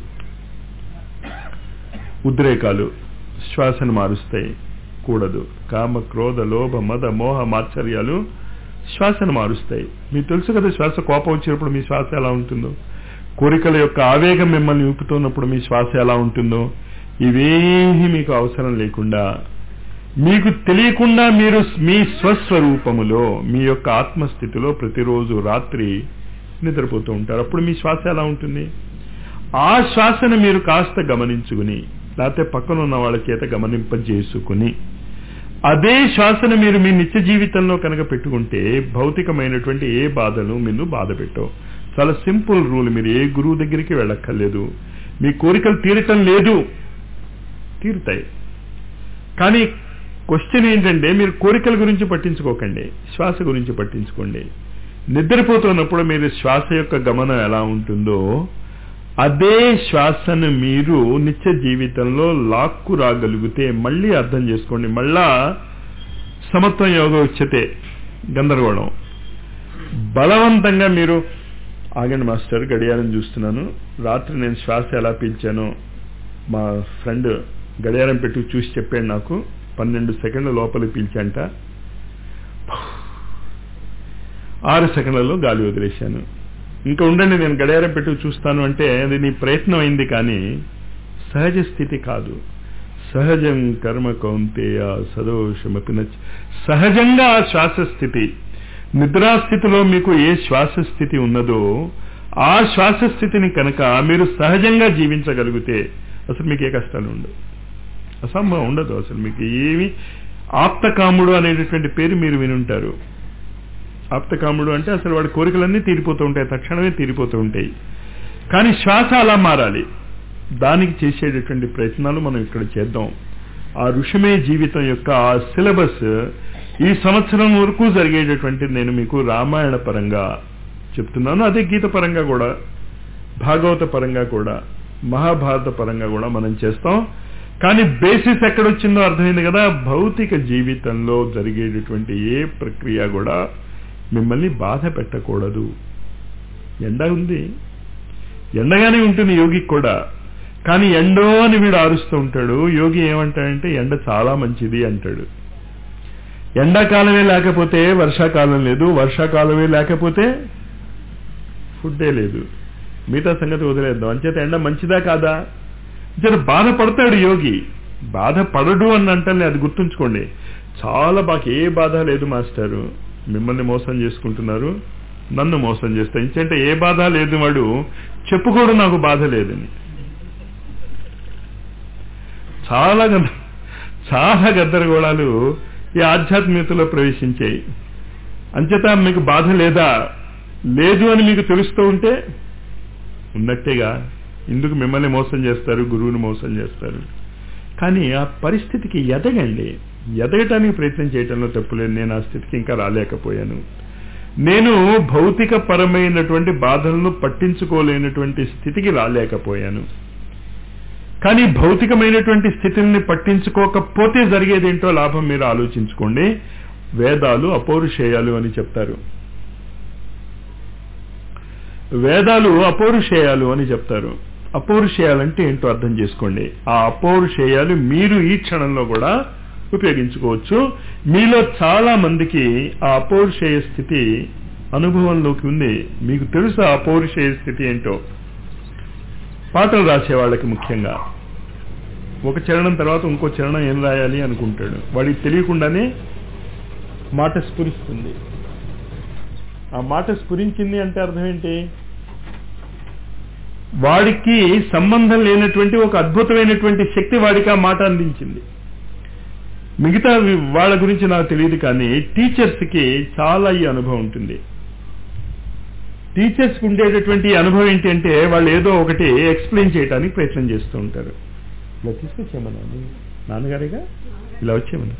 ఉద్రేకాలు శ్వాసను మారుస్తాయి కూడదు కామ క్రోధ లోభ మద మోహ మాత్సర్యాలు శ్వాసను మారుస్తాయి మీకు తెలుసు కదా శ్వాస కోపం వచ్చినప్పుడు మీ శ్వాస ఎలా ఉంటుందో కోరికల యొక్క ఆవేగం మిమ్మల్ని ఊపుతున్నప్పుడు మీ శ్వాస ఎలా ఉంటుందో ఇవేమీ మీకు అవసరం లేకుండా మీకు తెలియకుండా మీరు మీ స్వస్వరూపములో మీ యొక్క ఆత్మస్థితిలో ప్రతిరోజు రాత్రి నిద్రపోతూ ఉంటారు అప్పుడు మీ శ్వాస ఎలా ఉంటుంది ఆ శ్వాసను మీరు కాస్త గమనించుకుని లేకపోతే పక్కన ఉన్న వాళ్ళ చేత గమనింపజేసుకుని అదే శ్వాసను మీరు మీ నిత్య జీవితంలో కనుక పెట్టుకుంటే భౌతికమైనటువంటి ఏ బాధలు మీరు బాధ పెట్టవు చాలా సింపుల్ రూల్ మీరు ఏ గురువు దగ్గరికి వెళ్ళక్కర్లేదు మీ కోరికలు తీరటం లేదు తీరుతాయి కానీ క్వశ్చన్ ఏంటంటే మీరు కోరికల గురించి పట్టించుకోకండి శ్వాస గురించి పట్టించుకోండి నిద్రపోతున్నప్పుడు మీరు శ్వాస యొక్క గమనం ఎలా ఉంటుందో అదే శ్వాసను మీరు నిత్య జీవితంలో లాక్కు రాగలిగితే మళ్ళీ అర్థం చేసుకోండి మళ్ళా సమత్వం యోగ వచ్చతే గందరగోళం బలవంతంగా మీరు ఆగండి మాస్టర్ గడియారం చూస్తున్నాను రాత్రి నేను శ్వాస ఎలా పీల్చానో మా ఫ్రెండ్ గడియారం పెట్టి చూసి చెప్పాడు నాకు పన్నెండు సెకండ్ల లోపలికి పీల్చంట ఆరు సెకండ్లలో గాలి వదిలేశాను ఇంకా ఉండండి నేను గడియారం పెట్టి చూస్తాను అంటే అది నీ ప్రయత్నం అయింది కానీ సహజ స్థితి కాదు సహజం కర్మ కౌంతేయ సదోషమపి నచ్ సహజంగా ఆ శ్వాస స్థితి నిద్రాస్థితిలో మీకు ఏ శ్వాస స్థితి ఉన్నదో ఆ శ్వాస స్థితిని కనుక మీరు సహజంగా జీవించగలిగితే అసలు మీకు ఏ కష్టాలు ఉండవు అసంభవం ఉండదు అసలు మీకు ఏమి ఆప్తకాముడు అనేటటువంటి పేరు మీరు వినుంటారు ఆప్తకాముడు అంటే అసలు వాడి కోరికలన్నీ తీరిపోతూ ఉంటాయి తక్షణమే తీరిపోతూ ఉంటాయి కానీ శ్వాస అలా మారాలి దానికి చేసేటటువంటి ప్రయత్నాలు మనం ఇక్కడ చేద్దాం ఆ ఋషిమే జీవితం యొక్క ఆ సిలబస్ ఈ సంవత్సరం వరకు జరిగేటటువంటి నేను మీకు రామాయణ పరంగా చెప్తున్నాను అదే గీత పరంగా కూడా భాగవత పరంగా కూడా మహాభారత పరంగా కూడా మనం చేస్తాం కానీ బేసిస్ ఎక్కడొచ్చిందో అర్థమైంది కదా భౌతిక జీవితంలో జరిగేటటువంటి ఏ ప్రక్రియ కూడా మిమ్మల్ని బాధ పెట్టకూడదు ఎండ ఉంది ఎండగానే ఉంటుంది యోగికి కూడా కానీ ఎండో అని వీడు ఆరుస్తూ ఉంటాడు యోగి ఏమంటాడంటే ఎండ చాలా మంచిది అంటాడు ఎండాకాలమే లేకపోతే వర్షాకాలం లేదు వర్షాకాలమే లేకపోతే ఫుడ్డే లేదు మిగతా సంగతి వదిలేద్దాం అంచేత ఎండ మంచిదా కాదా అంచేత బాధపడతాడు యోగి బాధపడడు అని అంటే అది గుర్తుంచుకోండి చాలా బాగా ఏ బాధ లేదు మాస్టారు మిమ్మల్ని మోసం చేసుకుంటున్నారు నన్ను మోసం చేస్తా ఇంకంటే ఏ బాధ లేదు వాడు చెప్పుకోడు నాకు బాధ లేదని చాలా గంద చాలా గద్దరగోళాలు ఈ ఆధ్యాత్మికతలో ప్రవేశించాయి అంచేత మీకు బాధ లేదా లేదు అని మీకు తెలుస్తూ ఉంటే ఉన్నట్టేగా ఇందుకు మిమ్మల్ని మోసం చేస్తారు గురువుని మోసం చేస్తారు కానీ ఆ పరిస్థితికి ఎదగండి ఎదగటానికి ప్రయత్నం చేయటంలో తప్పులేదు నేను ఆ స్థితికి ఇంకా రాలేకపోయాను నేను భౌతిక పరమైనటువంటి బాధలను పట్టించుకోలేనటువంటి స్థితికి రాలేకపోయాను కానీ భౌతికమైనటువంటి స్థితిని పట్టించుకోకపోతే జరిగేదేంటో లాభం మీరు ఆలోచించుకోండి వేదాలు అపౌరుషేయాలు అని చెప్తారు వేదాలు అపౌరుషేయాలు అని చెప్తారు అపౌరుషేయాలంటే ఏంటో అర్థం చేసుకోండి ఆ అపౌరుషేయాలు మీరు ఈ క్షణంలో కూడా ఉపయోగించుకోవచ్చు మీలో చాలా మందికి ఆ అపౌరుషేయ స్థితి అనుభవంలోకి ఉంది మీకు తెలుసు ఆ అపౌరుషేయ స్థితి ఏంటో పాటలు రాసే వాళ్ళకి ముఖ్యంగా ఒక చరణం తర్వాత ఇంకో చరణం ఏం రాయాలి అనుకుంటాడు వాడికి తెలియకుండానే మాట స్ఫురిస్తుంది ఆ మాట స్ఫురించింది అంటే అర్థం ఏంటి వాడికి సంబంధం లేనటువంటి ఒక అద్భుతమైనటువంటి శక్తి వాడికి ఆ మాట అందించింది మిగతా వాళ్ళ గురించి నాకు తెలియదు కానీ టీచర్స్కి చాలా ఈ అనుభవం ఉంటుంది టీచర్స్కి ఉండేటటువంటి అనుభవం ఏంటి అంటే వాళ్ళు ఏదో ఒకటి ఎక్స్ప్లెయిన్ చేయడానికి ప్రయత్నం చేస్తూ ఉంటారు ఇలా తీసుకొచ్చేమన్నా నాన్నగారిగా ఇలా వచ్చేమన్నా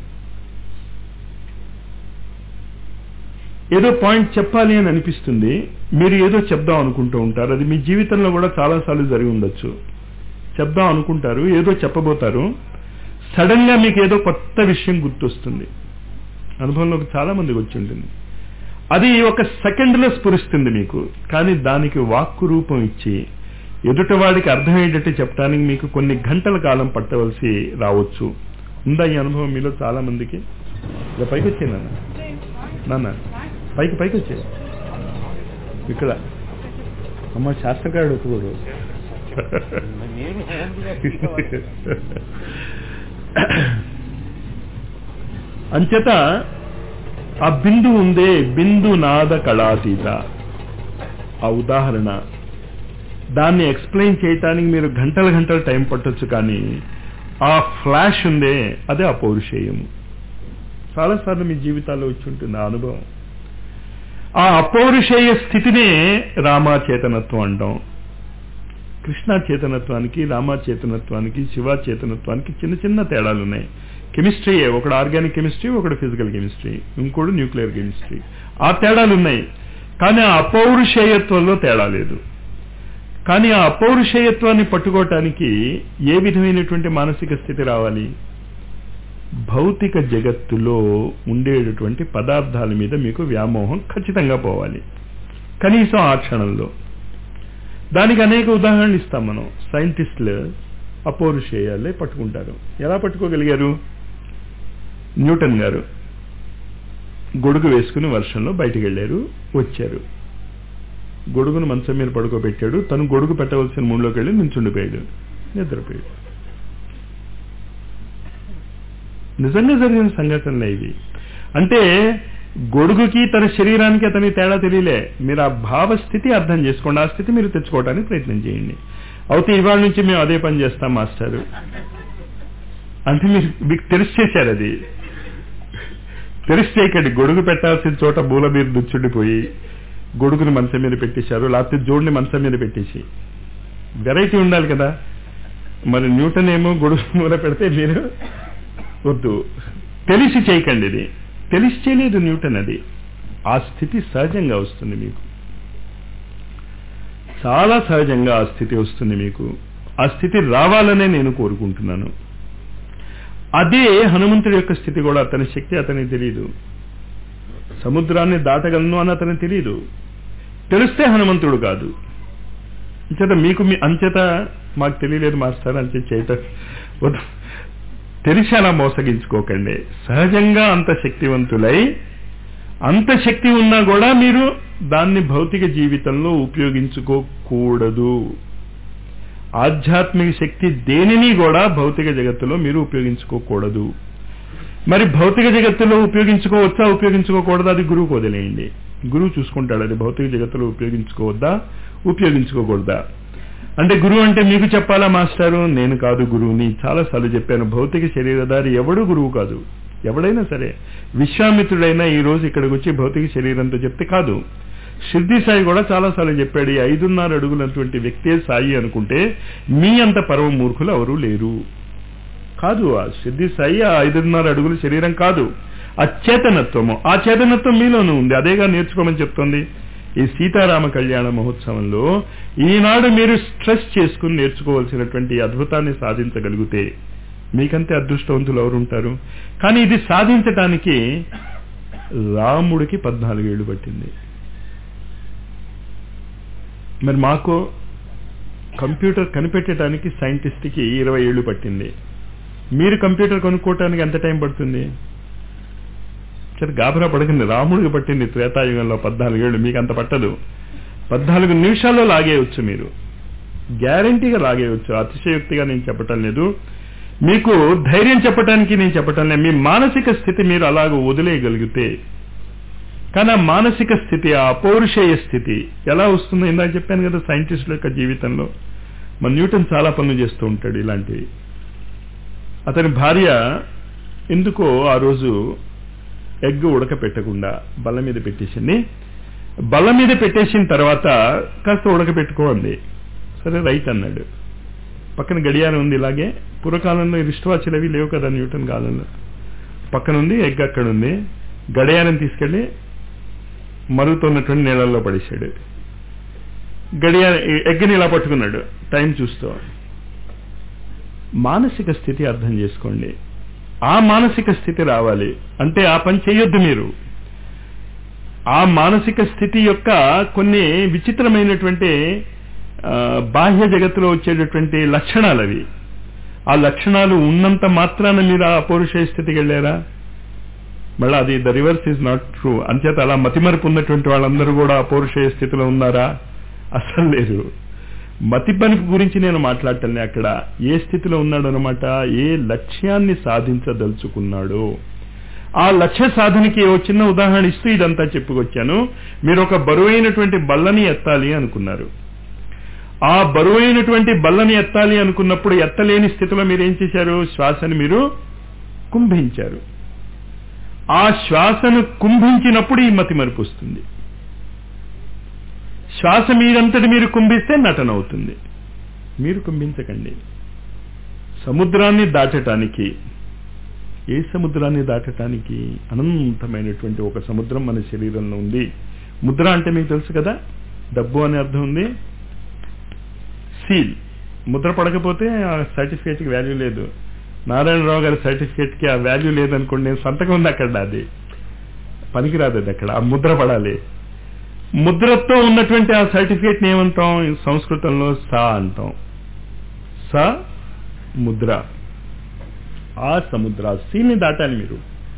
ఏదో పాయింట్ చెప్పాలి అని అనిపిస్తుంది మీరు ఏదో చెప్దాం అనుకుంటూ ఉంటారు అది మీ జీవితంలో కూడా చాలాసార్లు జరిగి ఉండొచ్చు చెప్దాం అనుకుంటారు ఏదో చెప్పబోతారు సడన్ గా మీకు ఏదో కొత్త విషయం గుర్తొస్తుంది అనుభవంలోకి చాలా మందికి వచ్చి ఉంటుంది అది ఒక సెకండ్ లో స్ఫురిస్తుంది మీకు కానీ దానికి వాక్కు రూపం ఇచ్చి ఎదుటివాడికి అర్థమయ్యేటట్టు చెప్పడానికి మీకు కొన్ని గంటల కాలం పట్టవలసి రావచ్చు ఉందా ఈ అనుభవం మీలో చాలా మందికి ఇలా పైకి వచ్చే నాన్న నాన్న పైకి పైకి వచ్చే ఇక్కడ అమ్మ శాస్త్రకారుడు ఒప్పుకోడు అంచేత ఆ బిందు ఉందే బిందు నాద కళాతీత ఆ ఉదాహరణ దాన్ని ఎక్స్ప్లెయిన్ చేయటానికి మీరు గంటల గంటల టైం పట్టొచ్చు కానీ ఆ ఫ్లాష్ ఉందే అదే ఆ పౌరుషేయము చాలాసార్లు మీ జీవితాల్లో వచ్చి ఉంటుంది ఆ అనుభవం ఆ అపౌరుషేయ స్థితినే రామా చేతనత్వం అంటాం కృష్ణ చేతనత్వానికి రామా చేతనత్వానికి శివ చేతనత్వానికి చిన్న చిన్న తేడాలు ఉన్నాయి కెమిస్ట్రీయే ఒకడు ఆర్గానిక్ కెమిస్ట్రీ ఒకడు ఫిజికల్ కెమిస్ట్రీ ఇంకోడు న్యూక్లియర్ కెమిస్ట్రీ ఆ తేడాలు ఉన్నాయి కానీ ఆ అపౌరుషేయత్వంలో తేడా లేదు కానీ ఆ అపౌరుషేయత్వాన్ని పట్టుకోవటానికి ఏ విధమైనటువంటి మానసిక స్థితి రావాలి భౌతిక జగత్తులో ఉండేటటువంటి పదార్థాల మీద మీకు వ్యామోహం ఖచ్చితంగా పోవాలి కనీసం ఆ క్షణంలో దానికి అనేక ఉదాహరణలు ఇస్తాం మనం సైంటిస్టులు అపౌరుషేయాలే పట్టుకుంటారు ఎలా పట్టుకోగలిగారు న్యూటన్ గారు గొడుగు వేసుకుని వర్షంలో బయటికి వెళ్ళారు వచ్చారు గొడుగును మంచం మీద పడుకోబెట్టాడు తను గొడుగు పెట్టవలసిన మూడులోకి వెళ్ళి నుంచుండిపోయాడు నిద్రపోయాడు నిజంగా జరిగిన సంఘటనలే ఇవి అంటే గొడుగుకి తన శరీరానికి అతని తేడా తెలియలే మీరు ఆ భావస్థితి అర్థం చేసుకోండి ఆ స్థితి మీరు తెచ్చుకోవడానికి ప్రయత్నం చేయండి అయితే ఇవాళ నుంచి మేము అదే పని చేస్తాం మాస్టారు అంటే మీరు మీకు తెలిసి చేశారు అది తెలిసి చేయకండి గొడుగు పెట్టాల్సిన చోట మూల మీద దుచ్చుండిపోయి గొడుగుని మంచం మీద పెట్టేశారు లేకపోతే జోడిని మంచం మీద పెట్టేసి వెరైటీ ఉండాలి కదా మరి న్యూటన్ ఏమో గొడుగు మూల పెడితే మీరు వద్దు తెలిసి చేయకండి ఇది తెలిసి చేయలేదు న్యూటన్ అది ఆ స్థితి సహజంగా వస్తుంది మీకు చాలా సహజంగా ఆ స్థితి వస్తుంది మీకు ఆ స్థితి రావాలనే నేను కోరుకుంటున్నాను అదే హనుమంతుడి యొక్క స్థితి కూడా అతని శక్తి అతనికి తెలియదు సముద్రాన్ని దాటగలను అని అతనికి తెలియదు తెలిస్తే హనుమంతుడు కాదు అంచేత మీకు మీ అంచేత మాకు తెలియలేదు మాస్టర్ అంతే చేయటం వద్దు తెలిసి అలా మోసగించుకోకండి సహజంగా అంత శక్తివంతులై అంత శక్తి ఉన్నా కూడా మీరు దాన్ని భౌతిక జీవితంలో ఉపయోగించుకోకూడదు ఆధ్యాత్మిక శక్తి దేనిని కూడా భౌతిక జగత్తులో మీరు ఉపయోగించుకోకూడదు మరి భౌతిక జగత్తులో ఉపయోగించుకోవచ్చా ఉపయోగించుకోకూడదా అది గురువుకు వదిలేయండి గురువు చూసుకుంటాడు అది భౌతిక జగత్తులో ఉపయోగించుకోవద్దా ఉపయోగించుకోకూడదా అంటే గురువు అంటే మీకు చెప్పాలా మాస్టారు నేను కాదు గురువుని చాలాసార్లు చెప్పాను భౌతిక శరీరధారి ఎవడు గురువు కాదు ఎవడైనా సరే విశ్వామిత్రుడైనా ఈ రోజు ఇక్కడికి వచ్చి భౌతిక శరీరంతో చెప్తే కాదు సిద్ధి సాయి కూడా చాలాసార్లు చెప్పాడు ఈ ఐదున్నర అడుగులటువంటి వ్యక్తే సాయి అనుకుంటే మీ అంత పరమ మూర్ఖులు ఎవరూ లేరు కాదు ఆ సిద్ధి సాయి ఆ ఐదున్నర అడుగుల శరీరం కాదు ఆ చేతనత్వము ఆ చేతనత్వం మీలోనూ ఉంది అదేగా నేర్చుకోమని చెప్తోంది ఈ సీతారామ కళ్యాణ మహోత్సవంలో ఈనాడు మీరు స్ట్రెస్ చేసుకుని నేర్చుకోవాల్సినటువంటి ఈ అద్భుతాన్ని సాధించగలిగితే మీకంతే అదృష్టవంతులు ఎవరుంటారు కానీ ఇది సాధించటానికి రాముడికి పద్నాలుగేళ్లు పట్టింది మరి మాకు కంప్యూటర్ కనిపెట్టడానికి సైంటిస్ట్కి ఇరవై ఏళ్ళు పట్టింది మీరు కంప్యూటర్ కొనుక్కోవటానికి ఎంత టైం పడుతుంది సరే గాబరా పడకండి రాముడికి పట్టింది త్రేతాయుగంలో పద్నాలుగేళ్ళు మీకు అంత పట్టదు పద్నాలుగు నిమిషాల్లో లాగేయచ్చు మీరు గ్యారంటీగా లాగేయచ్చు అతిశయోక్తిగా నేను చెప్పటం లేదు మీకు ధైర్యం చెప్పటానికి నేను చెప్పటం లేదు మీ మానసిక స్థితి మీరు అలాగ వదిలేయగలిగితే కానీ ఆ మానసిక స్థితి ఆ అపౌరుషేయ స్థితి ఎలా వస్తుందో ఇందాక చెప్పాను కదా సైంటిస్టుల యొక్క జీవితంలో మన న్యూటన్ చాలా పనులు చేస్తూ ఉంటాడు ఇలాంటివి అతని భార్య ఎందుకో ఆ రోజు ఎగ్ ఉడకపెట్టకుండా బల్ల మీద పెట్టేసింది బల్ల మీద పెట్టేసిన తర్వాత కాస్త ఉడకపెట్టుకో అంది సరే రైట్ అన్నాడు పక్కన గడియారం ఉంది ఇలాగే పూర్వకాలంలో రిస్ట్ వాచ్లు అవి లేవు కదా న్యూటన్ కాలంలో పక్కన ఉంది ఎగ్ అక్కడ ఉంది గడియారం తీసుకెళ్లి మరుగుతున్నటువంటి నీళ్ళల్లో పడేశాడు గడియార ఎగ్ని ఇలా పట్టుకున్నాడు టైం చూస్తూ మానసిక స్థితి అర్థం చేసుకోండి ఆ మానసిక స్థితి రావాలి అంటే ఆ పని చేయొద్దు మీరు ఆ మానసిక స్థితి యొక్క కొన్ని విచిత్రమైనటువంటి బాహ్య జగత్తులో వచ్చేటటువంటి లక్షణాలు అవి ఆ లక్షణాలు ఉన్నంత మాత్రాన మీరు ఆ పౌరుష స్థితికి వెళ్ళారా మళ్ళీ అది the reverse is not true అంచేత అలా మతిమరుపు ఉన్నటువంటి వాళ్ళందరూ కూడా పౌరుషయ స్థితిలో ఉన్నారా అసలు లేదు మతిమరుపు గురించి నేను మాట్లాడటం అక్కడ ఏ స్థితిలో ఉన్నాడు అనమాట ఏ లక్ష్యాన్ని సాధించదలుచుకున్నాడు ఆ లక్ష్య సాధనకి ఓ చిన్న ఉదాహరణ ఇస్తూ ఇదంతా చెప్పుకొచ్చాను మీరు ఒక బరువైనటువంటి బల్లని ఎత్తాలి అనుకున్నారు ఆ బరువైనటువంటి బల్లని ఎత్తాలి అనుకున్నప్పుడు ఎత్తలేని స్థితిలో మీరు ఏం చేశారు శ్వాసని మీరు కుంభించారు ఆ శ్వాసను కుంభించినప్పుడు ఈ మతి మరుపు వస్తుంది శ్వాస మీరంతటి మీరు కుంభిస్తే నటన అవుతుంది మీరు కుంభించకండి సముద్రాన్ని దాటటానికి ఏ సముద్రాన్ని దాటటానికి అనంతమైనటువంటి ఒక సముద్రం మన శరీరంలో ఉంది ముద్ర అంటే మీకు తెలుసు కదా డబ్బు అనే అర్థం ఉంది సీల్ ముద్ర పడకపోతే ఆ సర్టిఫికేట్కి వాల్యూ లేదు నారాయణరావు గారి సర్టిఫికేట్కి ఆ వాల్యూ లేదనుకోండి నేను సంతకం ఉంది అక్కడ అది పనికిరాదు అది అక్కడ ఆ ముద్ర పడాలి ముద్రతో ఉన్నటువంటి ఆ సర్టిఫికేట్ని ఏమంటాం సంస్కృతంలో సా అంటాం స ముద్ర ఆ సముద్ర సీల్ని దాటాలి మీరు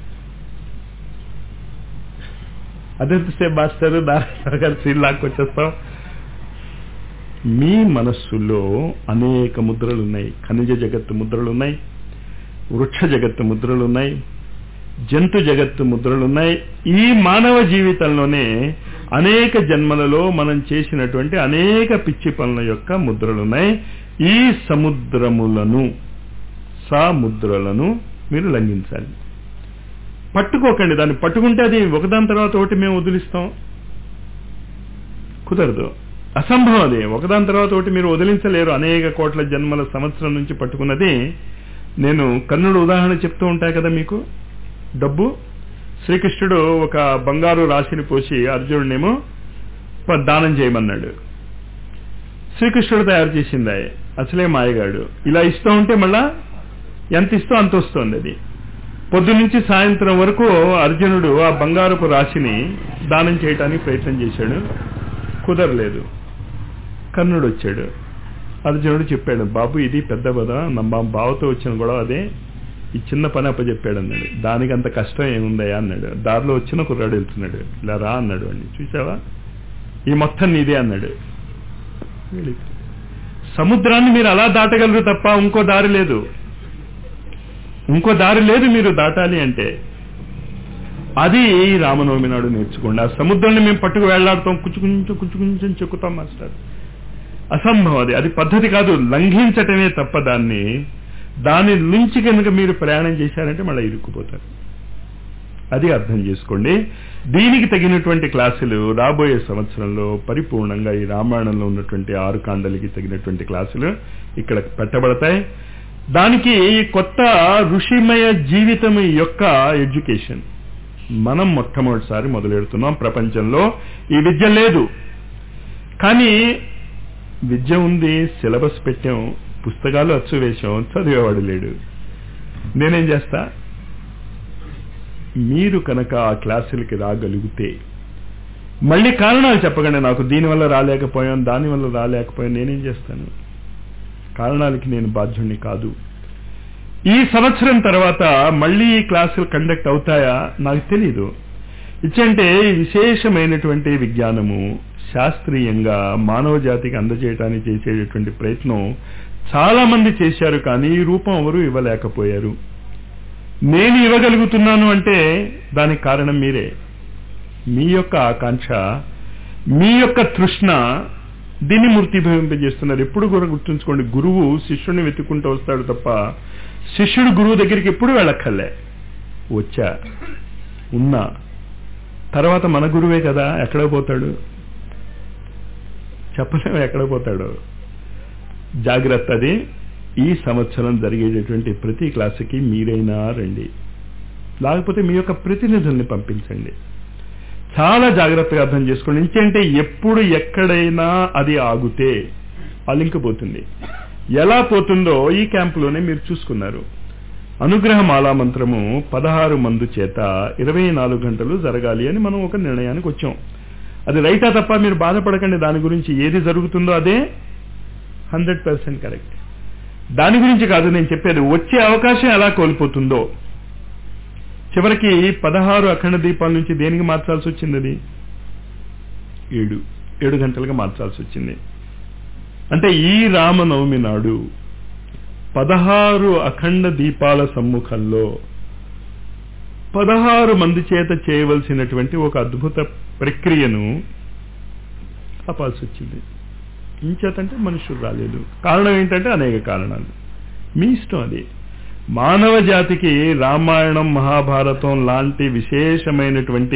అదెంతసేపు మాస్టర్ నారాయణ గారు సీల్ లాక్కొచ్చేస్తాం మీ మనస్సులో అనేక ముద్రలు ఉన్నాయి ఖనిజ జగత్తు ముద్రలు ఉన్నాయి వృక్ష జగత్తు ముద్రలు ఉన్నాయి జంతు జగత్తు ముద్రలు ఉన్నాయి ఈ మానవ జీవితంలోనే అనేక జన్మలలో మనం చేసినటువంటి అనేక పిచ్చి పనుల యొక్క ముద్రలు ఉన్నాయి ఈ సముద్రములను సముద్రలను మీరు లంఘించాలి పట్టుకోకండి దాన్ని పట్టుకుంటే అది ఒకదాని తర్వాత ఒకటి మేము వదిలిస్తాం కుదరదు అసంభవం అది ఒకదాని తర్వాత ఒకటి మీరు వదిలించలేరు అనేక కోట్ల జన్మల సంవత్సరం నుంచి పట్టుకున్నది నేను కర్ణుడు ఉదాహరణ చెప్తూ ఉంటాయి కదా మీకు డబ్బు శ్రీకృష్ణుడు ఒక బంగారు రాశిని పోసి అర్జునుడినేమో దానం చేయమన్నాడు శ్రీకృష్ణుడు తయారు చేసింది అసలే మాయగాడు ఇలా ఇస్తూ ఉంటే మళ్ళా ఎంత ఇస్తూ అంత వస్తుంది అది పొద్దు నుంచి సాయంత్రం వరకు అర్జునుడు ఆ బంగారపు రాశిని దానం చేయటానికి ప్రయత్నం చేశాడు కుదరలేదు కర్ణుడు వచ్చాడు అర్జునుడు చెప్పాడు బాబు ఇది పెద్ద పద మా బావతో వచ్చిన గొడవ అదే ఈ చిన్న పని అప్పచెప్పాడు అన్నాడు దానికి అంత కష్టం ఏముందయా అన్నాడు దారిలో వచ్చిన కుర్రాడు వెళ్తున్నాడు ఇలా రా అన్నాడు అండి చూసావా ఈ మొత్తం నీదే అన్నాడు వెళ్ళి. సముద్రాన్ని మీరు అలా దాటగలరు తప్ప ఇంకో దారి లేదు ఇంకో దారి లేదు మీరు దాటాలి అంటే అది రామనవమి నాడు నేర్చుకోండి ఆ సముద్రాన్ని మేము పట్టుకు వెళ్లాడుతాం కుచుకుంచు కుచుకుంచు చెక్కుతాం మాస్టర్ అసంభవం అది అది పద్ధతి కాదు లంఘించటమే తప్ప దాన్ని దాని నుంచి కనుక మీరు ప్రయాణం చేశారంటే మళ్ళీ ఇరుక్కుపోతారు అది అర్థం చేసుకోండి దీనికి తగినటువంటి క్లాసులు రాబోయే సంవత్సరంలో పరిపూర్ణంగా ఈ రామాయణంలో ఉన్నటువంటి ఆరు కాండలకి తగినటువంటి క్లాసులు ఇక్కడ పెట్టబడతాయి దానికి కొత్త ఋషిమయ జీవితం యొక్క ఎడ్యుకేషన్ మనం మొట్టమొదటిసారి మొదలెడుతున్నాం ప్రపంచంలో ఈ విద్య లేదు కానీ విద్య ఉంది సిలబస్ పెట్టాం పుస్తకాలు అచ్చు వేశాం చదివేవాడు లేడు నేనేం చేస్తా మీరు కనుక ఆ క్లాసులకి రాగలిగితే మళ్ళీ కారణాలు చెప్పకండి నాకు దీనివల్ల రాలేకపోయాం దానివల్ల రాలేకపోయాం నేనేం చేస్తాను కారణాలకి నేను బాధ్యుణ్ణి కాదు ఈ సంవత్సరం తర్వాత మళ్ళీ ఈ క్లాసులు కండక్ట్ అవుతాయా నాకు తెలీదు ఇచ్చంటే విశేషమైనటువంటి విజ్ఞానము శాస్త్రీయంగా మానవ జాతికి అందజేయటానికి చేసేటటువంటి ప్రయత్నం చాలా మంది చేశారు కానీ ఈ రూపం ఎవరు ఇవ్వలేకపోయారు నేను ఇవ్వగలుగుతున్నాను అంటే దానికి కారణం మీరే మీ యొక్క ఆకాంక్ష మీ యొక్క తృష్ణ దీన్ని మూర్తిభవింపజేస్తున్నారు ఎప్పుడు కూడా గుర్తుంచుకోండి గురువు శిష్యుడిని వెతుక్కుంటూ వస్తాడు తప్ప శిష్యుడు గురువు దగ్గరికి ఎప్పుడు వెళ్ళక్కర్లే వచ్చా ఉన్నా తర్వాత మన గురువే కదా ఎక్కడ పోతాడు చెప్పలేము ఎక్కడ పోతాడు జాగ్రత్త అది ఈ సంవత్సరం జరిగేటటువంటి ప్రతి క్లాసుకి మీరైనా రండి లేకపోతే మీ యొక్క ప్రతినిధుల్ని పంపించండి చాలా జాగ్రత్తగా అర్థం చేసుకోండి ఇంకేంటే ఎప్పుడు ఎక్కడైనా అది ఆగితే ఆ లింక్ పోతుంది ఎలా పోతుందో ఈ క్యాంపులోనే మీరు చూసుకున్నారు అనుగ్రహ మాలా మంత్రము పదహారు మందు చేత ఇరవై నాలుగు గంటలు జరగాలి అని మనం ఒక నిర్ణయానికి వచ్చాం అది రైటా తప్ప మీరు బాధపడకండి దాని గురించి ఏది జరుగుతుందో అదే హండ్రెడ్ పర్సెంట్ కరెక్ట్ దాని గురించి కాదు నేను చెప్పేది వచ్చే అవకాశం ఎలా కోల్పోతుందో చివరికి పదహారు అఖండ దీపాల నుంచి దేనికి మార్చాల్సి వచ్చింది అది ఏడు ఏడు గంటలుగా మార్చాల్సి వచ్చింది అంటే ఈ రామనవమి నాడు పదహారు అఖండ దీపాల సమ్ముఖంలో పదహారు మంది చేత చేయవలసినటువంటి ఒక అద్భుత ప్రక్రియను ఆపాల్సి వచ్చింది ఇంచేతంటే మనుషులు రాలేదు కారణం ఏంటంటే అనేక కారణాలు మీ ఇష్టం అది మానవ జాతికి రామాయణం మహాభారతం లాంటి విశేషమైనటువంటి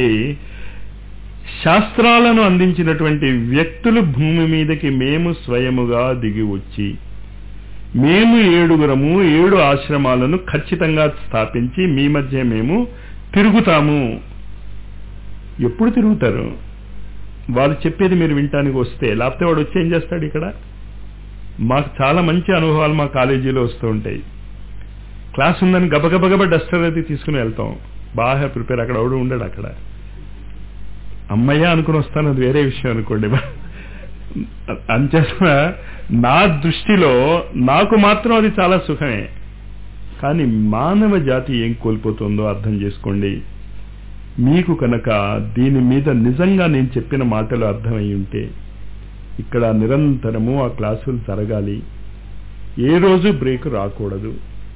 శాస్త్రాలను అందించినటువంటి వ్యక్తులు భూమి మీదకి మేము స్వయముగా దిగి వచ్చి మేము ఏడుగురము ఏడు ఆశ్రమాలను ఖచ్చితంగా స్థాపించి మీ మధ్య మేము తిరుగుతాము ఎప్పుడు తిరుగుతారు వాళ్ళు చెప్పేది మీరు వింటానికి వస్తే లేకపోతే వాడు వచ్చి ఏం చేస్తాడు ఇక్కడ మాకు చాలా మంచి అనుభవాలు మా కాలేజీలో వస్తూ ఉంటాయి క్లాస్ ఉందని గబగబగబ డస్టర్ అది తీసుకుని వెళ్తాం బాగా ప్రిపేర్ అక్కడ ఎవడు ఉండడు అక్కడ అమ్మయ్య అనుకుని వస్తాను అది వేరే విషయం అనుకోండి అంచేత నా దృష్టిలో నాకు మాత్రం అది చాలా సుఖమే కానీ మానవ జాతి ఏం కోల్పోతుందో అర్థం చేసుకోండి మీకు కనుక దీని మీద నిజంగా నేను చెప్పిన మాటలు అర్థమై ఉంటే ఇక్కడ నిరంతరము ఆ క్లాసులు జరగాలి ఏ రోజు బ్రేక్ రాకూడదు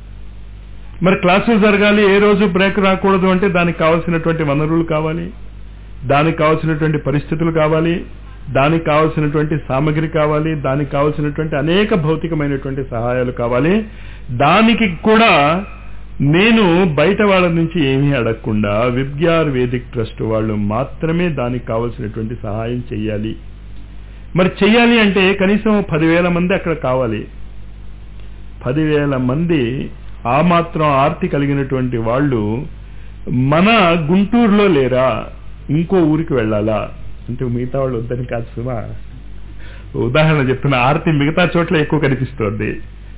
మరి క్లాసులు జరగాలి ఏ రోజు బ్రేక్ రాకూడదు అంటే దానికి కావాల్సినటువంటి వనరులు కావాలి దానికి కావాల్సినటువంటి పరిస్థితులు కావాలి దానికి కావాల్సినటువంటి సామగ్రి కావాలి దానికి కావాల్సినటువంటి అనేక భౌతికమైనటువంటి సహాయాలు కావాలి దానికి కూడా నేను బయట వాళ్ళ నుంచి ఏమీ అడగకుండా విద్యార్ వేదిక్ ట్రస్ట్ వాళ్ళు మాత్రమే దానికి కావలసినటువంటి సహాయం చెయ్యాలి మరి చెయ్యాలి అంటే కనీసం పదివేల మంది అక్కడ కావాలి పదివేల మంది ఆ మాత్రం ఆర్తి కలిగినటువంటి వాళ్ళు మన గుంటూరులో లేరా ఇంకో ఊరికి వెళ్ళాలా అంటే మిగతా వాళ్ళు వద్దని కాదు సుమా ఉదాహరణ చెప్తున్న ఆర్తి మిగతా చోట్ల ఎక్కువ కనిపిస్తోంది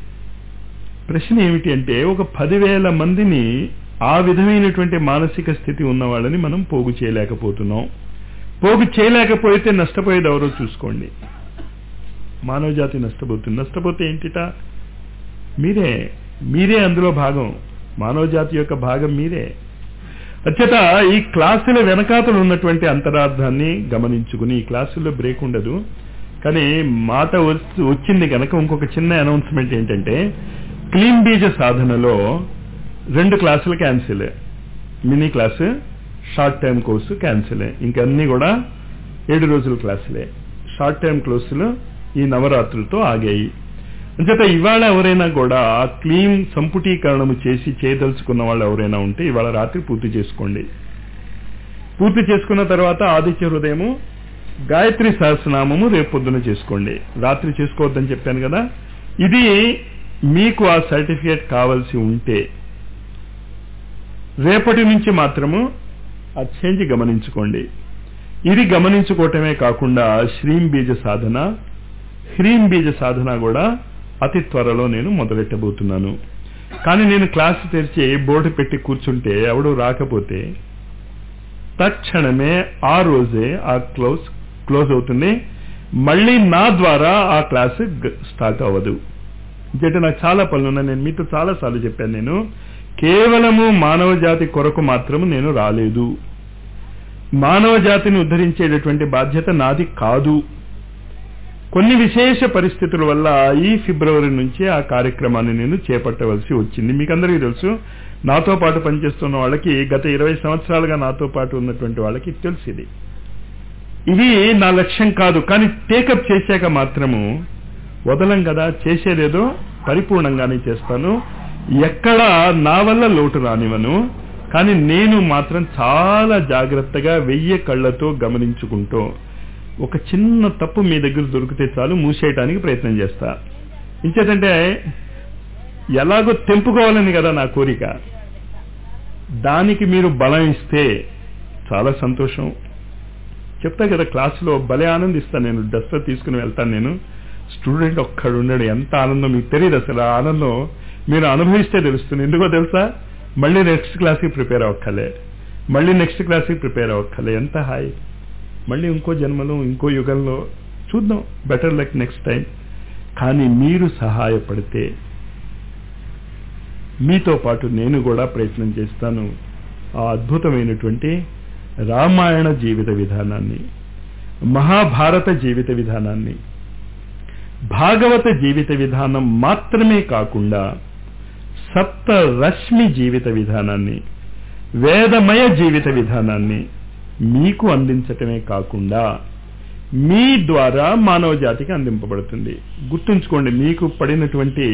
ప్రశ్న ఏమిటి అంటే ఒక పదివేల మందిని ఆ విధమైనటువంటి మానసిక స్థితి ఉన్న వాళ్ళని మనం పోగు చేయలేకపోతున్నాం పోగు చేయలేకపోతే నష్టపోయేది ఎవరో చూసుకోండి మానవ జాతి నష్టపోతుంది నష్టపోతే ఏంటిట మీరే మీరే అందులో భాగం మానవ జాతి యొక్క భాగం మీరే అచ్చట ఈ క్లాసుల వెనకాతలు ఉన్నటువంటి అంతరార్థాన్ని గమనించుకుని ఈ క్లాసుల్లో బ్రేక్ ఉండదు కానీ మాట వస్తు- వచ్చింది కనుక ఇంకొక చిన్న అనౌన్స్మెంట్ ఏంటంటే క్లీన్ బీజ సాధనలో రెండు క్లాసులు cancel mini class short time course cancel ఇంకన్నీ కూడా ఏడు రోజుల క్లాసులే షార్ట్ టైం క్లాసులు ఈ నవరాత్రులతో ఆగాయి అంచేత ఇవాళ ఎవరైనా కూడా క్లీన్ సంపుటీకరణము చేసి చేయదలుచుకున్న వాళ్ళు ఎవరైనా ఉంటే ఇవాళ రాత్రి పూర్తి చేసుకోండి పూర్తి చేసుకున్న తర్వాత ఆదిత్య హృదయము గాయత్రి సహస్రనామము రేపు పొద్దున చేసుకోండి రాత్రి చేసుకోవద్దని చెప్పాను కదా ఇది మీకు ఆ సర్టిఫికేట్ కావలసి ఉంటే రేపటి నుంచి మాత్రము ఆ చేంజ్ గమనించుకోండి ఇది గమనించుకోవటమే కాకుండా శ్రీం బీజ సాధన హ్రీం బీజ సాధన కూడా అతి త్వరలో నేను మొదలెట్టబోతున్నాను కానీ నేను క్లాస్ తెరిచి బోర్డు పెట్టి కూర్చుంటే ఎవడు రాకపోతే తక్షణమే ఆ రోజే ఆ క్లోజ్ క్లోజ్ అవుతుంది మళ్ళీ నా ద్వారా ఆ క్లాస్ గ- స్టార్ట్ అవ్వదు అంటే నాకు చాలా పనులు ఉన్నాయి నేను మీతో చాలా సార్లు చెప్పాను నేను కేవలము మానవ జాతి కొరకు మాత్రము నేను రాలేదు మానవ జాతిని ఉద్ధరించేటటువంటి బాధ్యత నాది కాదు కొన్ని విశేష పరిస్థితుల వల్ల ఈ ఫిబ్రవరి నుంచి ఆ కార్యక్రమాన్ని నేను చేపట్టవలసి వచ్చింది మీకు అందరికీ తెలుసు నాతో పాటు పనిచేస్తున్న వాళ్ళకి గత ఇరవై సంవత్సరాలుగా నాతో పాటు ఉన్నటువంటి వాళ్ళకి తెలుసు ఇది ఇది నా లక్ష్యం కాదు కానీ టేకప్ చేశాక మాత్రము వదలం కదా చేసేదేదో పరిపూర్ణంగానే చేస్తాను ఎక్కడ నా వల్ల లోటు రానివను కానీ నేను మాత్రం చాలా జాగ్రత్తగా వెయ్యి కళ్ళతో గమనించుకుంటూ ఒక చిన్న తప్పు మీ దగ్గర దొరికితే చాలు మూసేయటానికి ప్రయత్నం చేస్తా ఇంచేతంటే ఎలాగో తెంపుకోవాలని కదా నా కోరిక దానికి మీరు బలం ఇస్తే చాలా సంతోషం చెప్తా కదా క్లాసులో భలే ఆనందిస్తాను నేను డస్టర్ తీసుకుని వెళ్తాను నేను స్టూడెంట్ ఒక్కడు ఉండడు ఎంత ఆనందం మీకు తెలియదు అసలు ఆ ఆనందం మీరు అనుభవిస్తే తెలుస్తుంది ఎందుకో తెలుసా మళ్ళీ నెక్స్ట్ క్లాస్కి ప్రిపేర్ అవ్వక్కలే మళ్ళీ నెక్స్ట్ క్లాస్కి ప్రిపేర్ అవ్వక్కలే ఎంత హాయ్ మళ్ళీ ఇంకో జన్మలో ఇంకో యుగంలో చూద్దాం బెటర్ లక్ నెక్స్ట్ టైం కానీ మీరు సహాయపడితే మీతో పాటు నేను కూడా ప్రయత్నం చేస్తాను ఆ అద్భుతమైనటువంటి రామాయణ జీవిత విధానాన్ని మహాభారత జీవిత విధానాన్ని భాగవత జీవిత విధానం మాత్రమే కాకుండా సప్త రశ్మి జీవిత విధానాన్ని వేదమయ జీవిత విధానాన్ని మీకు అందించటమే కాకుండా మీ ద్వారా మానవ జాతికి అందింపబడుతుంది గుర్తుంచుకోండి మీకు పడినటువంటి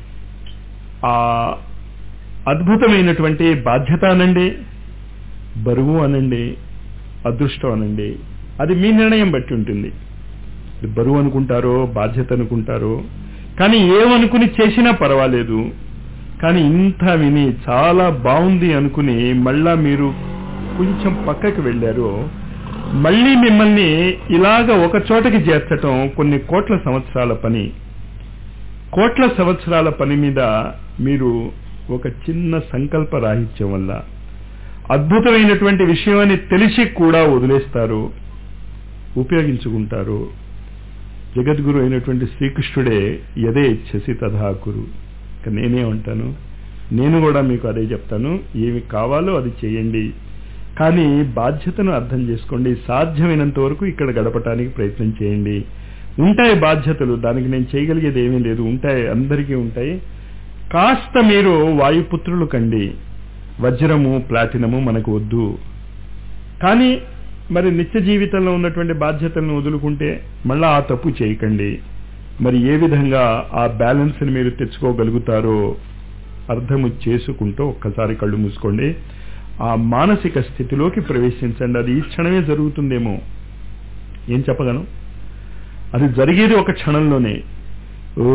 ఆ అద్భుతమైనటువంటి బాధ్యత అనండి బరువు అనండి అదృష్టం అనండి అది మీ నిర్ణయం బట్టి ఉంటుంది ఇది బరువు అనుకుంటారో బాధ్యత అనుకుంటారో కానీ ఏమనుకుని చేసినా పర్వాలేదు కానీ ఇంత విని చాలా బాగుంది అనుకుని మళ్ళా మీరు కొంచెం పక్కకి వెళ్ళారో మళ్ళీ మిమ్మల్ని ఇలాగ ఒక చోటకి చేర్చటం కొన్ని కోట్ల సంవత్సరాల పని కోట్ల సంవత్సరాల పని మీద మీరు ఒక చిన్న సంకల్ప రాహిత్యం వల్ల అద్భుతమైనటువంటి విషయం అని తెలిసి కూడా వదిలేస్తారు ఉపయోగించుకుంటారు జగద్గురు అయినటువంటి శ్రీకృష్ణుడే యదే ఇచ్చసి తథాకురు ఇక నేనే ఉంటాను నేను కూడా మీకు అదే చెప్తాను ఏమి కావాలో అది చేయండి కానీ బాధ్యతను అర్థం చేసుకోండి సాధ్యమైనంత వరకు ఇక్కడ గడపటానికి ప్రయత్నం చేయండి ఉంటాయి బాధ్యతలు దానికి నేను చేయగలిగేది ఏమీ లేదు ఉంటాయి అందరికీ ఉంటాయి కాస్త మీరు వాయుపుత్రులు కండి వజ్రము ప్లాటినము మనకు వద్దు కానీ మరి నిత్య జీవితంలో ఉన్నటువంటి బాధ్యతలను వదులుకుంటే మళ్ళా ఆ తప్పు చేయకండి మరి ఏ విధంగా ఆ బ్యాలెన్స్ని మీరు తెచ్చుకోగలుగుతారో అర్థము చేసుకుంటూ ఒక్కసారి కళ్ళు మూసుకోండి ఆ మానసిక స్థితిలోకి ప్రవేశించండి అది ఈ క్షణమే జరుగుతుందేమో ఏం చెప్పగలను అది జరిగేది ఒక క్షణంలోనే ఓ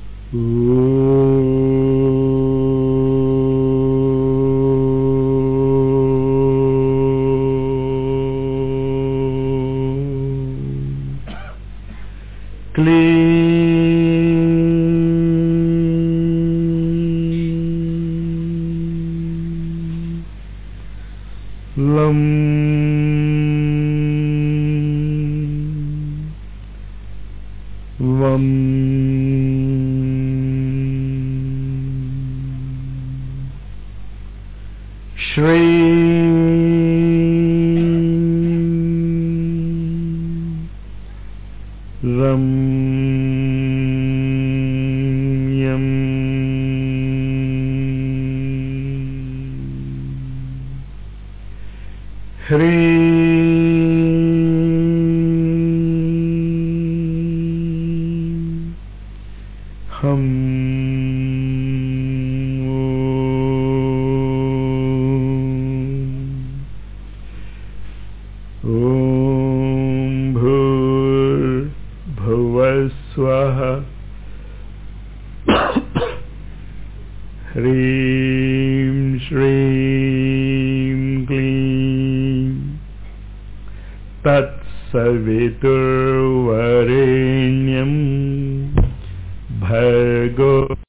ఓ క్లీం లం వం శ్రీ రం యం హ్రీం హం ఓం భూర్భువస్వః హ్రీం శ్రీం క్లీం తత్సవితుర్వరేణ్యం భర్గో